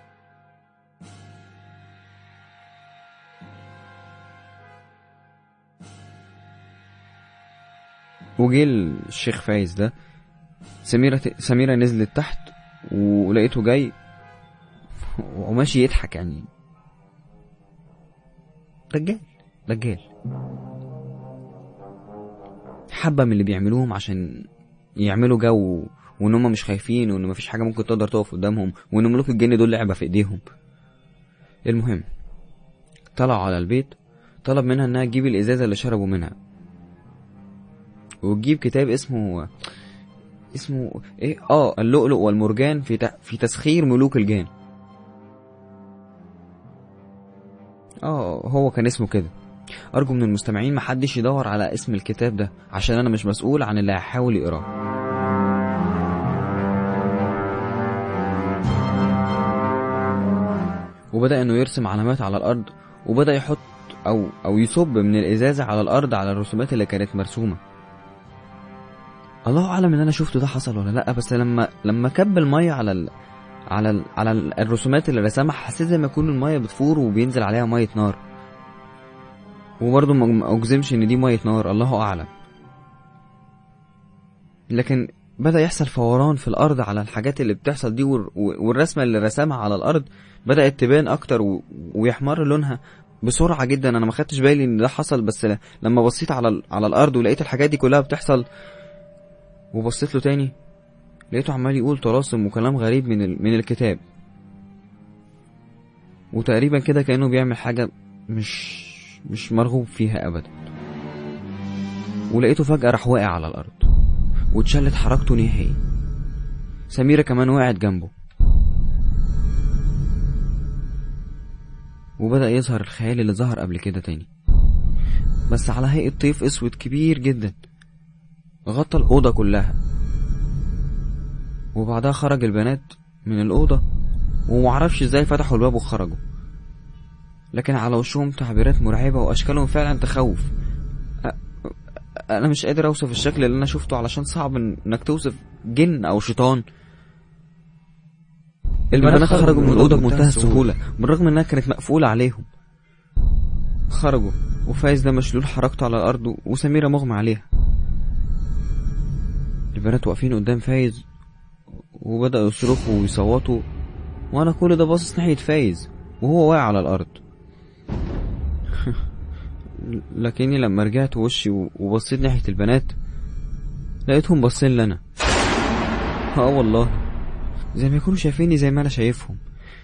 [SPEAKER 2] وجه الشيخ فايز ده سميرة سميرة نزلت تحت ولقيته جاي وماشي يضحك يعني دجال دجال حبة من اللي بيعملوهم عشان يعملوا جو وان هم مش خايفين وان مفيش حاجة ممكن تقدر تقف قدامهم وان ملوك الجن دول لعبة في ايديهم المهم طلعوا على البيت طلب منها انها تجيب الازازة اللي شربوا منها وتجيب كتاب اسمه اسمه ايه اه اللؤلؤ والمرجان في ت... في تسخير ملوك الجان اه هو كان اسمه كده ارجو من المستمعين محدش يدور على اسم الكتاب ده عشان انا مش مسؤول عن اللي هيحاول يقراه وبدأ انه يرسم علامات على الارض وبدأ يحط او او يصب من الازازة على الارض على الرسومات اللي كانت مرسومة الله اعلم ان انا شفته ده حصل ولا لا بس لما لما كب الميه على ال... على ال... على ال- الرسومات اللي رسمها حسيت زي ما يكون الميه بتفور وبينزل عليها ميه نار وبرضه ما ما اجزمش ان دي ميه نار الله اعلم لكن بدا يحصل فوران في الارض على الحاجات اللي بتحصل دي وال... والرسمه اللي رسمها على الارض بدات تبان اكتر و... ويحمر لونها بسرعه جدا انا ما خدتش بالي ان ده حصل بس ل... لما بصيت على ال... على الارض ولقيت الحاجات دي كلها بتحصل وبصيت له تاني لقيته عمال يقول طلاسم وكلام غريب من ال... من الكتاب وتقريبا كده كأنه بيعمل حاجة مش مش مرغوب فيها أبدا ولقيته فجأة راح واقع على الأرض واتشلت حركته نهائي سميرة كمان وقعت جنبه وبدأ يظهر الخيال اللي ظهر قبل كده تاني بس على هيئة طيف أسود كبير جدا غطى الأوضة كلها وبعدها خرج البنات من الأوضة ومعرفش ازاي فتحوا الباب وخرجوا لكن على وشهم تعبيرات مرعبة وأشكالهم فعلا تخوف أ- أنا مش قادر أوصف الشكل اللي أنا شفته علشان صعب إن- إنك توصف جن أو شيطان البنات خرجوا من الأوضة بمنتهى السهولة بالرغم إنها كانت مقفولة عليهم خرجوا وفايز ده مشلول حركته على الأرض و- وسميرة مغمى عليها البنات واقفين قدام فايز وبدأوا يصرخوا ويصوتوا وأنا كل ده باصص ناحية فايز وهو واقع على الأرض لكني لما رجعت وشي و- وبصيت ناحية البنات لقيتهم باصين لي أنا اه والله زي ما يكونوا شايفيني زي ما أنا شايفهم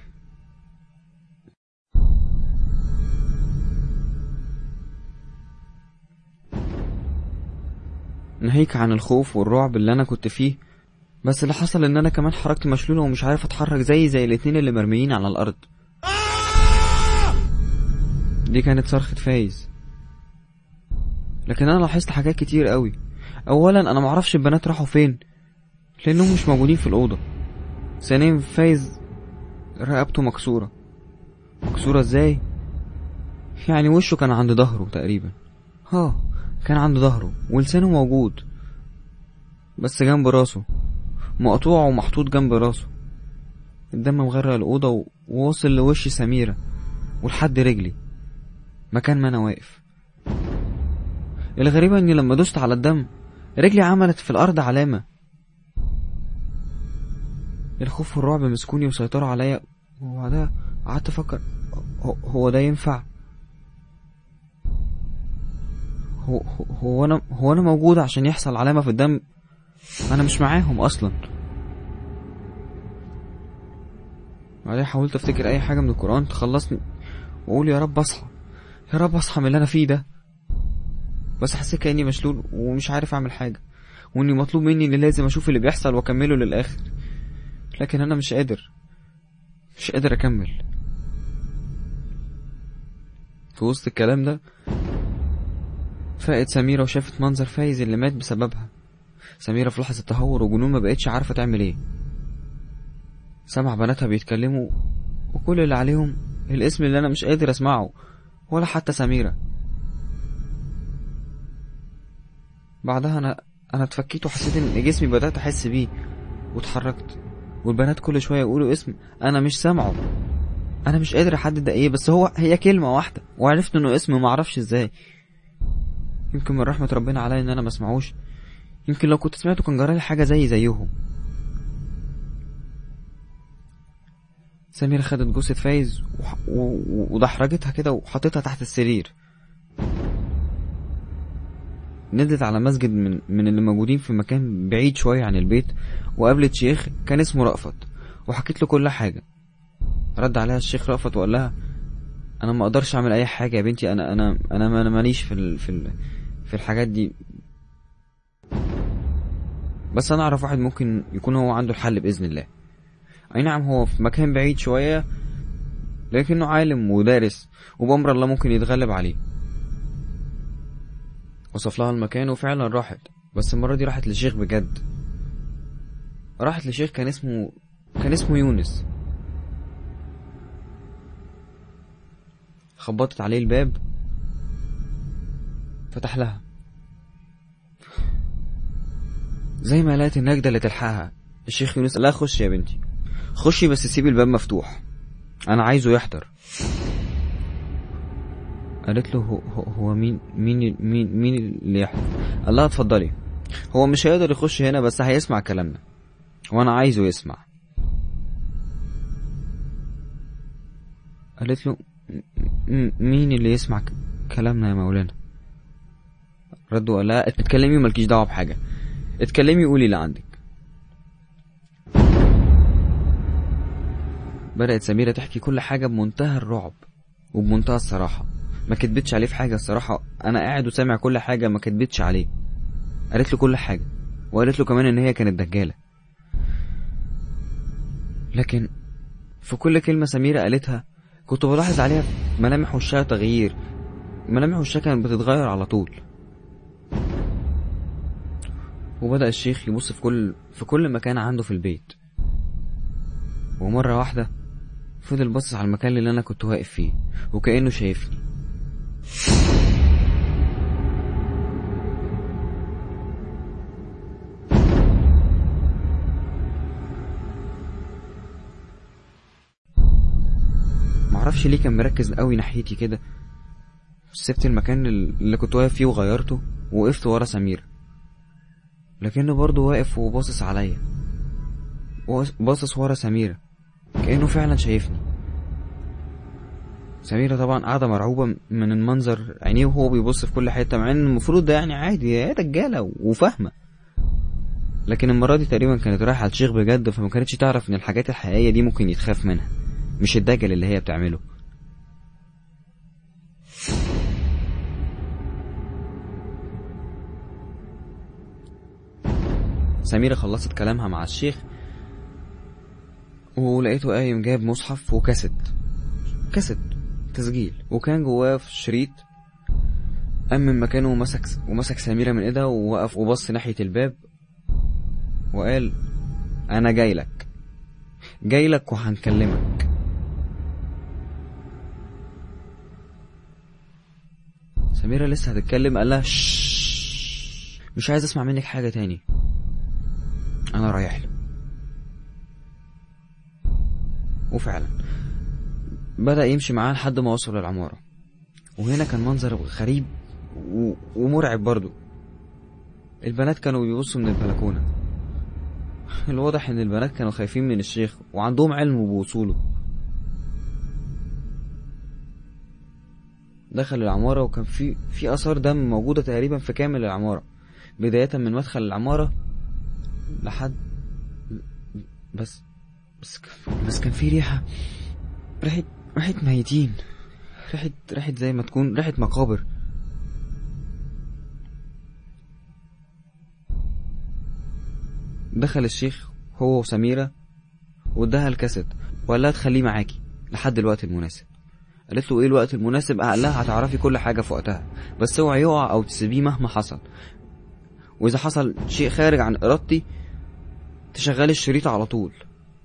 [SPEAKER 2] ناهيك عن الخوف والرعب اللي أنا كنت فيه بس اللي حصل ان انا كمان حركتي مشلولة ومش عارف اتحرك زي زي الاتنين اللي مرميين على الارض دي كانت صرخة فايز لكن انا لاحظت حاجات كتير قوي اولا انا معرفش البنات راحوا فين لأنهم مش موجودين في الأوضة ثانيا فايز رقبته مكسورة مكسورة ازاي؟ يعني وشه كان عند ظهره تقريبا ها كان عند ظهره ولسانه موجود بس جنب راسه مقطوع ومحطوط جنب راسه الدم مغرق الأوضة وواصل لوش سميرة ولحد رجلي مكان ما أنا واقف الغريبة إني لما دوست على الدم رجلي عملت في الأرض علامة الخوف والرعب مسكوني وسيطروا عليا وبعدها قعدت أفكر هو ده ينفع هو, هو أنا هو أنا موجود عشان يحصل علامة في الدم أنا مش معاهم أصلا بعدين حاولت أفتكر أي حاجة من القرآن تخلصني وأقول يا رب أصحى يا رب أصحى من اللي أنا فيه ده بس حسيت كأني مشلول ومش عارف أعمل حاجة وإني مطلوب مني إني لازم أشوف اللي بيحصل وأكمله للآخر لكن أنا مش قادر مش قادر أكمل في وسط الكلام ده فاقت سميرة وشافت منظر فايز اللي مات بسببها سميرة في لحظة تهور وجنون ما بقتش عارفة تعمل ايه سمع بناتها بيتكلموا وكل اللي عليهم الاسم اللي انا مش قادر اسمعه ولا حتى سميرة بعدها انا انا اتفكيت وحسيت ان جسمي بدأت احس بيه واتحركت والبنات كل شوية يقولوا اسم انا مش سامعه انا مش قادر احدد ده ايه بس هو هي كلمة واحدة وعرفت انه اسم معرفش ازاي يمكن من رحمة ربنا عليا ان انا مسمعوش يمكن لو كنت سمعته كان جرالي حاجة زي زيهم سميرة خدت جثة فايز وح... و... ودحرجتها كده وحطيتها تحت السرير نزلت على مسجد من من اللي موجودين في مكان بعيد شوية عن البيت وقابلت شيخ كان اسمه رأفت وحكيت له كل حاجة رد عليها الشيخ رأفت وقال لها انا ما اقدرش اعمل اي حاجة يا بنتي انا انا انا انا ماليش في ال... في ال... في الحاجات دي بس انا اعرف واحد ممكن يكون هو عنده الحل باذن الله اي نعم هو في مكان بعيد شوية لكنه عالم ودارس وبأمر الله ممكن يتغلب عليه وصف لها المكان وفعلا راحت بس المرة دي راحت لشيخ بجد راحت لشيخ كان اسمه كان اسمه يونس خبطت عليه الباب فتح لها زي ما لقيت النجدة اللي تلحقها الشيخ يونس لا خش يا بنتي خشي بس سيبي الباب مفتوح انا عايزه يحضر قالت له هو, هو مين مين مين مين اللي يحضر قال لها اتفضلي هو مش هيقدر يخش هنا بس هيسمع كلامنا وانا عايزه يسمع قالت له مين اللي يسمع كلامنا يا مولانا رد وقال لها اتكلمي مالكيش دعوه بحاجه اتكلمي قولي اللي عندك بدأت سميرة تحكي كل حاجة بمنتهى الرعب وبمنتهى الصراحة ما كدبتش عليه في حاجة الصراحة أنا قاعد وسامع كل حاجة ما كدبتش عليه قالت له كل حاجة وقالت له كمان إن هي كانت دجالة لكن في كل كلمة سميرة قالتها كنت بلاحظ عليها ملامح وشها تغيير ملامح وشها كانت بتتغير على طول وبدأ الشيخ يبص في كل في كل مكان عنده في البيت ومرة واحدة فضل باصص على المكان اللي أنا كنت واقف فيه وكأنه شايفني معرفش ليه كان مركز قوي ناحيتي كده سبت المكان اللي كنت واقف فيه وغيرته ووقفت ورا سمير لكنه برضه واقف وباصص عليا باصص ورا سميرة كأنه فعلا شايفني سميرة طبعا قاعدة مرعوبة من المنظر عينيه وهو بيبص في كل حتة مع ان المفروض ده يعني عادي هي رجالة وفاهمة لكن المرة دي تقريبا كانت رايحة لشيخ بجد فما كانتش تعرف ان الحاجات الحقيقية دي ممكن يتخاف منها مش الدجل اللي هي بتعمله سميرة خلصت كلامها مع الشيخ ولقيته قايم جايب مصحف وكاسيت كاسيت تسجيل وكان جواه في شريط قام من مكانه ومسك ومسك سميرة من ايدها ووقف وبص ناحية الباب وقال انا جاي لك جاي لك وهنكلمك سميرة لسه هتتكلم قال لها "شش، مش عايز اسمع منك حاجة تاني انا رايح له وفعلا بدأ يمشي معاه لحد ما وصل للعمارة وهنا كان منظر غريب و... ومرعب برضه البنات كانوا بيبصوا من البلكونة الواضح ان البنات كانوا خايفين من الشيخ وعندهم علم بوصوله دخل العمارة وكان في في آثار دم موجودة تقريبا في كامل العمارة بداية من مدخل العمارة لحد بس بس بس كان في ريحة ريحة ريحة ميتين ريحة ريحة زي ما تكون ريحة مقابر دخل الشيخ هو وسميرة واداها الكاسيت وقال لها تخليه معاكي لحد الوقت المناسب قالت له ايه الوقت المناسب قال لها هتعرفي كل حاجة في وقتها بس اوعي يقع او تسيبيه مهما حصل واذا حصل شيء خارج عن ارادتي تشغلي الشريط على طول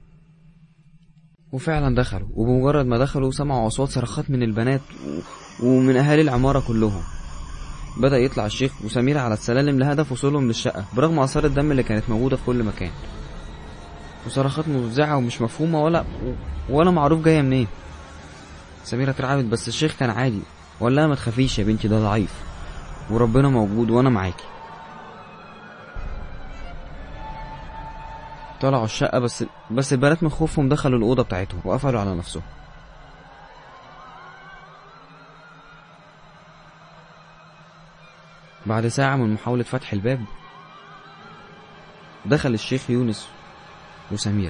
[SPEAKER 2] وفعلا دخلوا وبمجرد ما دخلوا سمعوا اصوات صرخات من البنات و... ومن اهالي العمارة كلهم بدأ يطلع الشيخ وسميرة على السلالم لهدف وصولهم للشقة برغم آثار الدم اللي كانت موجودة في كل مكان وصرخات مفزعة ومش مفهومة ولا ولا معروف جاية منين سميرة اترعبت بس الشيخ كان عادي وقال لها ما تخافيش يا بنتي ده ضعيف وربنا موجود وانا معاكي طلعوا الشقة بس بس البنات من خوفهم دخلوا الأوضة بتاعتهم وقفلوا على نفسهم بعد ساعة من محاولة فتح الباب دخل الشيخ يونس وسميرة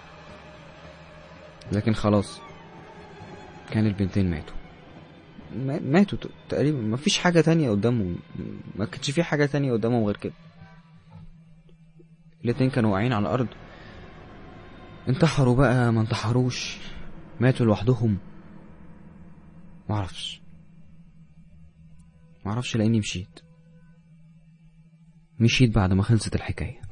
[SPEAKER 2] لكن خلاص كان البنتين ماتوا ما- ماتوا ت- تقريبا ما فيش حاجة تانية قدامهم ما كانش في حاجة تانية قدامهم غير كده الاتنين كانوا واقعين على الأرض انتحروا بقى ما انتحروش ماتوا لوحدهم معرفش معرفش لاني مشيت مشيت بعد ما خلصت الحكاية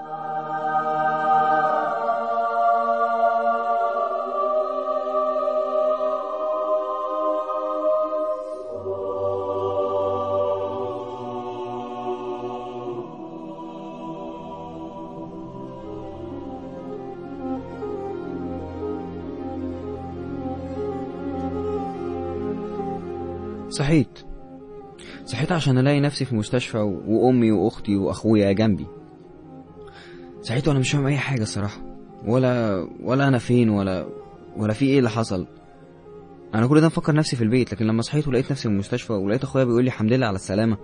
[SPEAKER 2] صحيت صحيت عشان الاقي نفسي في مستشفى و- وامي واختي واخويا جنبي صحيت وانا مش فاهم اي حاجه الصراحه ولا ولا انا فين ولا ولا في ايه اللي حصل انا كل ده مفكر نفسي في البيت لكن لما صحيت ولقيت نفسي في المستشفى ولقيت اخويا بيقول لي الحمد لله على السلامه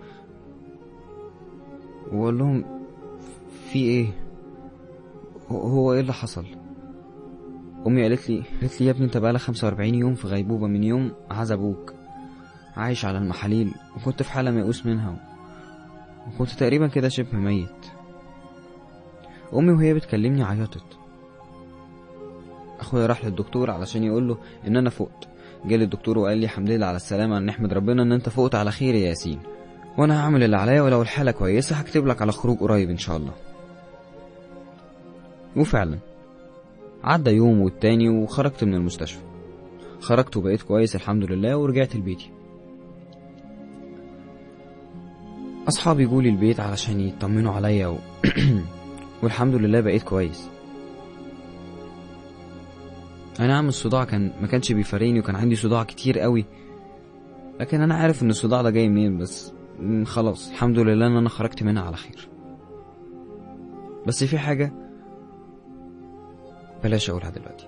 [SPEAKER 2] واقول لهم في ايه هو- هو ايه اللي حصل امي قالت لي قالت لي يا ابني انت بقالك 45 يوم في غيبوبه من يوم عزبوك عايش على المحاليل وكنت في حالة ميؤوس منها وكنت تقريبا كده شبه ميت أمي وهي بتكلمني عيطت أخويا راح للدكتور علشان يقول له إن أنا فقت جالي الدكتور وقال لي الحمد لله على السلامة نحمد ربنا إن أنت فقت على خير يا ياسين وأنا هعمل اللي عليا ولو الحالة كويسة هكتب لك على خروج قريب إن شاء الله وفعلا عدى يوم والتاني وخرجت من المستشفى خرجت وبقيت كويس الحمد لله ورجعت لبيتي أصحابي جولي البيت علشان يطمنوا عليا و... والحمد لله بقيت كويس أي نعم الصداع كان ما كانش بيفارقني وكان عندي صداع كتير قوي لكن أنا عارف إن الصداع ده جاي منين بس م، خلاص الحمد لله إن أنا خرجت منها على خير بس في حاجة بلاش أقولها دلوقتي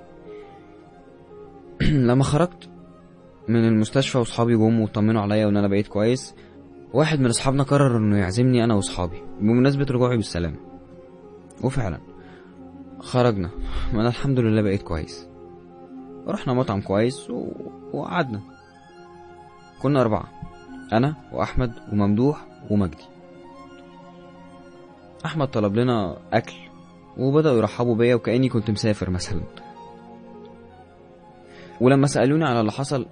[SPEAKER 2] لما خرجت من المستشفى وصحابي جم وطمنوا عليا وإن أنا بقيت كويس واحد من اصحابنا قرر انه يعزمني انا واصحابي بمناسبة رجوعي بالسلامة وفعلا خرجنا ما انا الحمد لله بقيت كويس رحنا مطعم كويس و... وقعدنا كنا أربعة أنا وأحمد وممدوح ومجدي أحمد طلب لنا أكل وبدأوا يرحبوا بيا وكأني كنت مسافر مثلا ولما سألوني على اللي حصل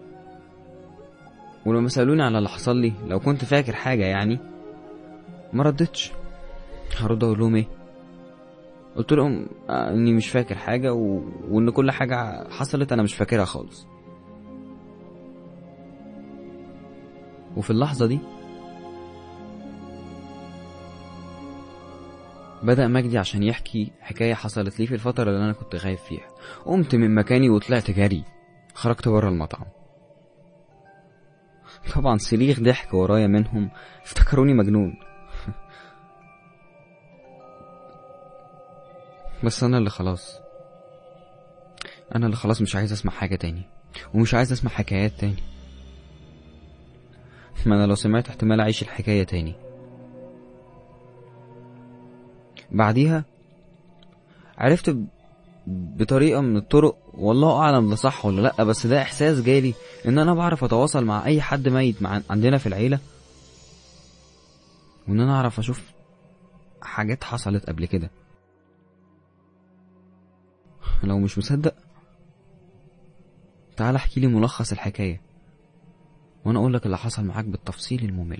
[SPEAKER 2] ولما سألوني على اللي حصل لي لو كنت فاكر حاجة يعني ما ردتش هرد أقول لهم إيه قلت لهم آه، اني مش فاكر حاجه و... وان كل حاجه حصلت انا مش فاكرها خالص وفي اللحظه دي بدأ مجدي عشان يحكي حكاية حصلت لي في الفترة اللي أنا كنت غايب فيها قمت من مكاني وطلعت جري خرجت بره المطعم طبعا صريخ ضحك ورايا منهم افتكروني مجنون بس أنا اللي خلاص أنا اللي خلاص مش عايز أسمع حاجة تاني ومش عايز أسمع حكايات تاني ما أنا لو سمعت احتمال أعيش الحكاية تاني بعديها عرفت ب- بطريقة من الطرق والله أعلم ده صح ولا لأ بس ده إحساس جالي إن أنا بعرف أتواصل مع أي حد ميت مع عندنا في العيلة وإن أنا أعرف أشوف حاجات حصلت قبل كده لو مش مصدق تعال احكي لي ملخص الحكاية وأنا أقولك اللي حصل معاك بالتفصيل الممل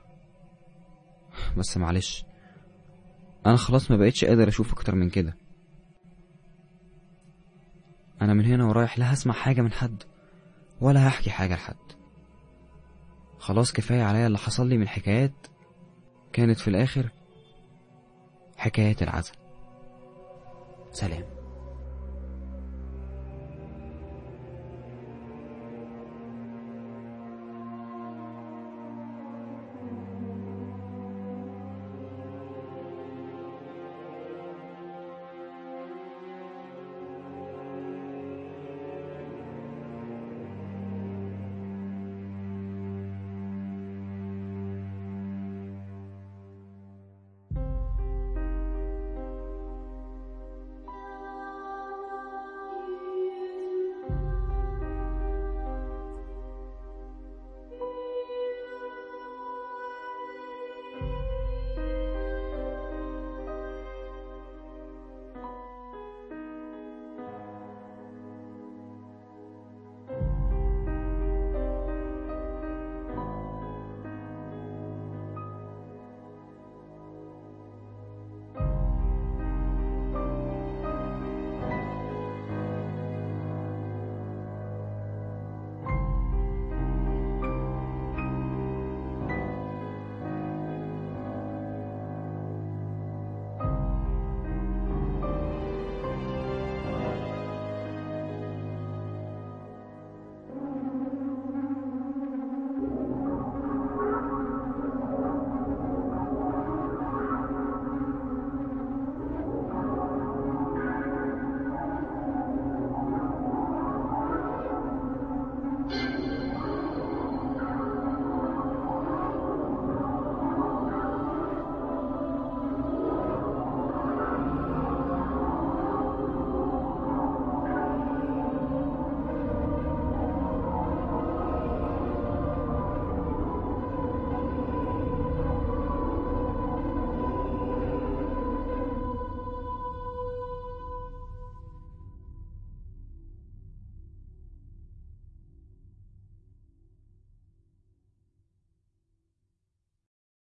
[SPEAKER 2] بس معلش انا خلاص ما بقتش قادر اشوف اكتر من كده انا من هنا ورايح لا هسمع حاجه من حد ولا هحكي حاجه لحد خلاص كفايه عليا اللي حصل لي من حكايات كانت في الاخر حكايات العزا سلام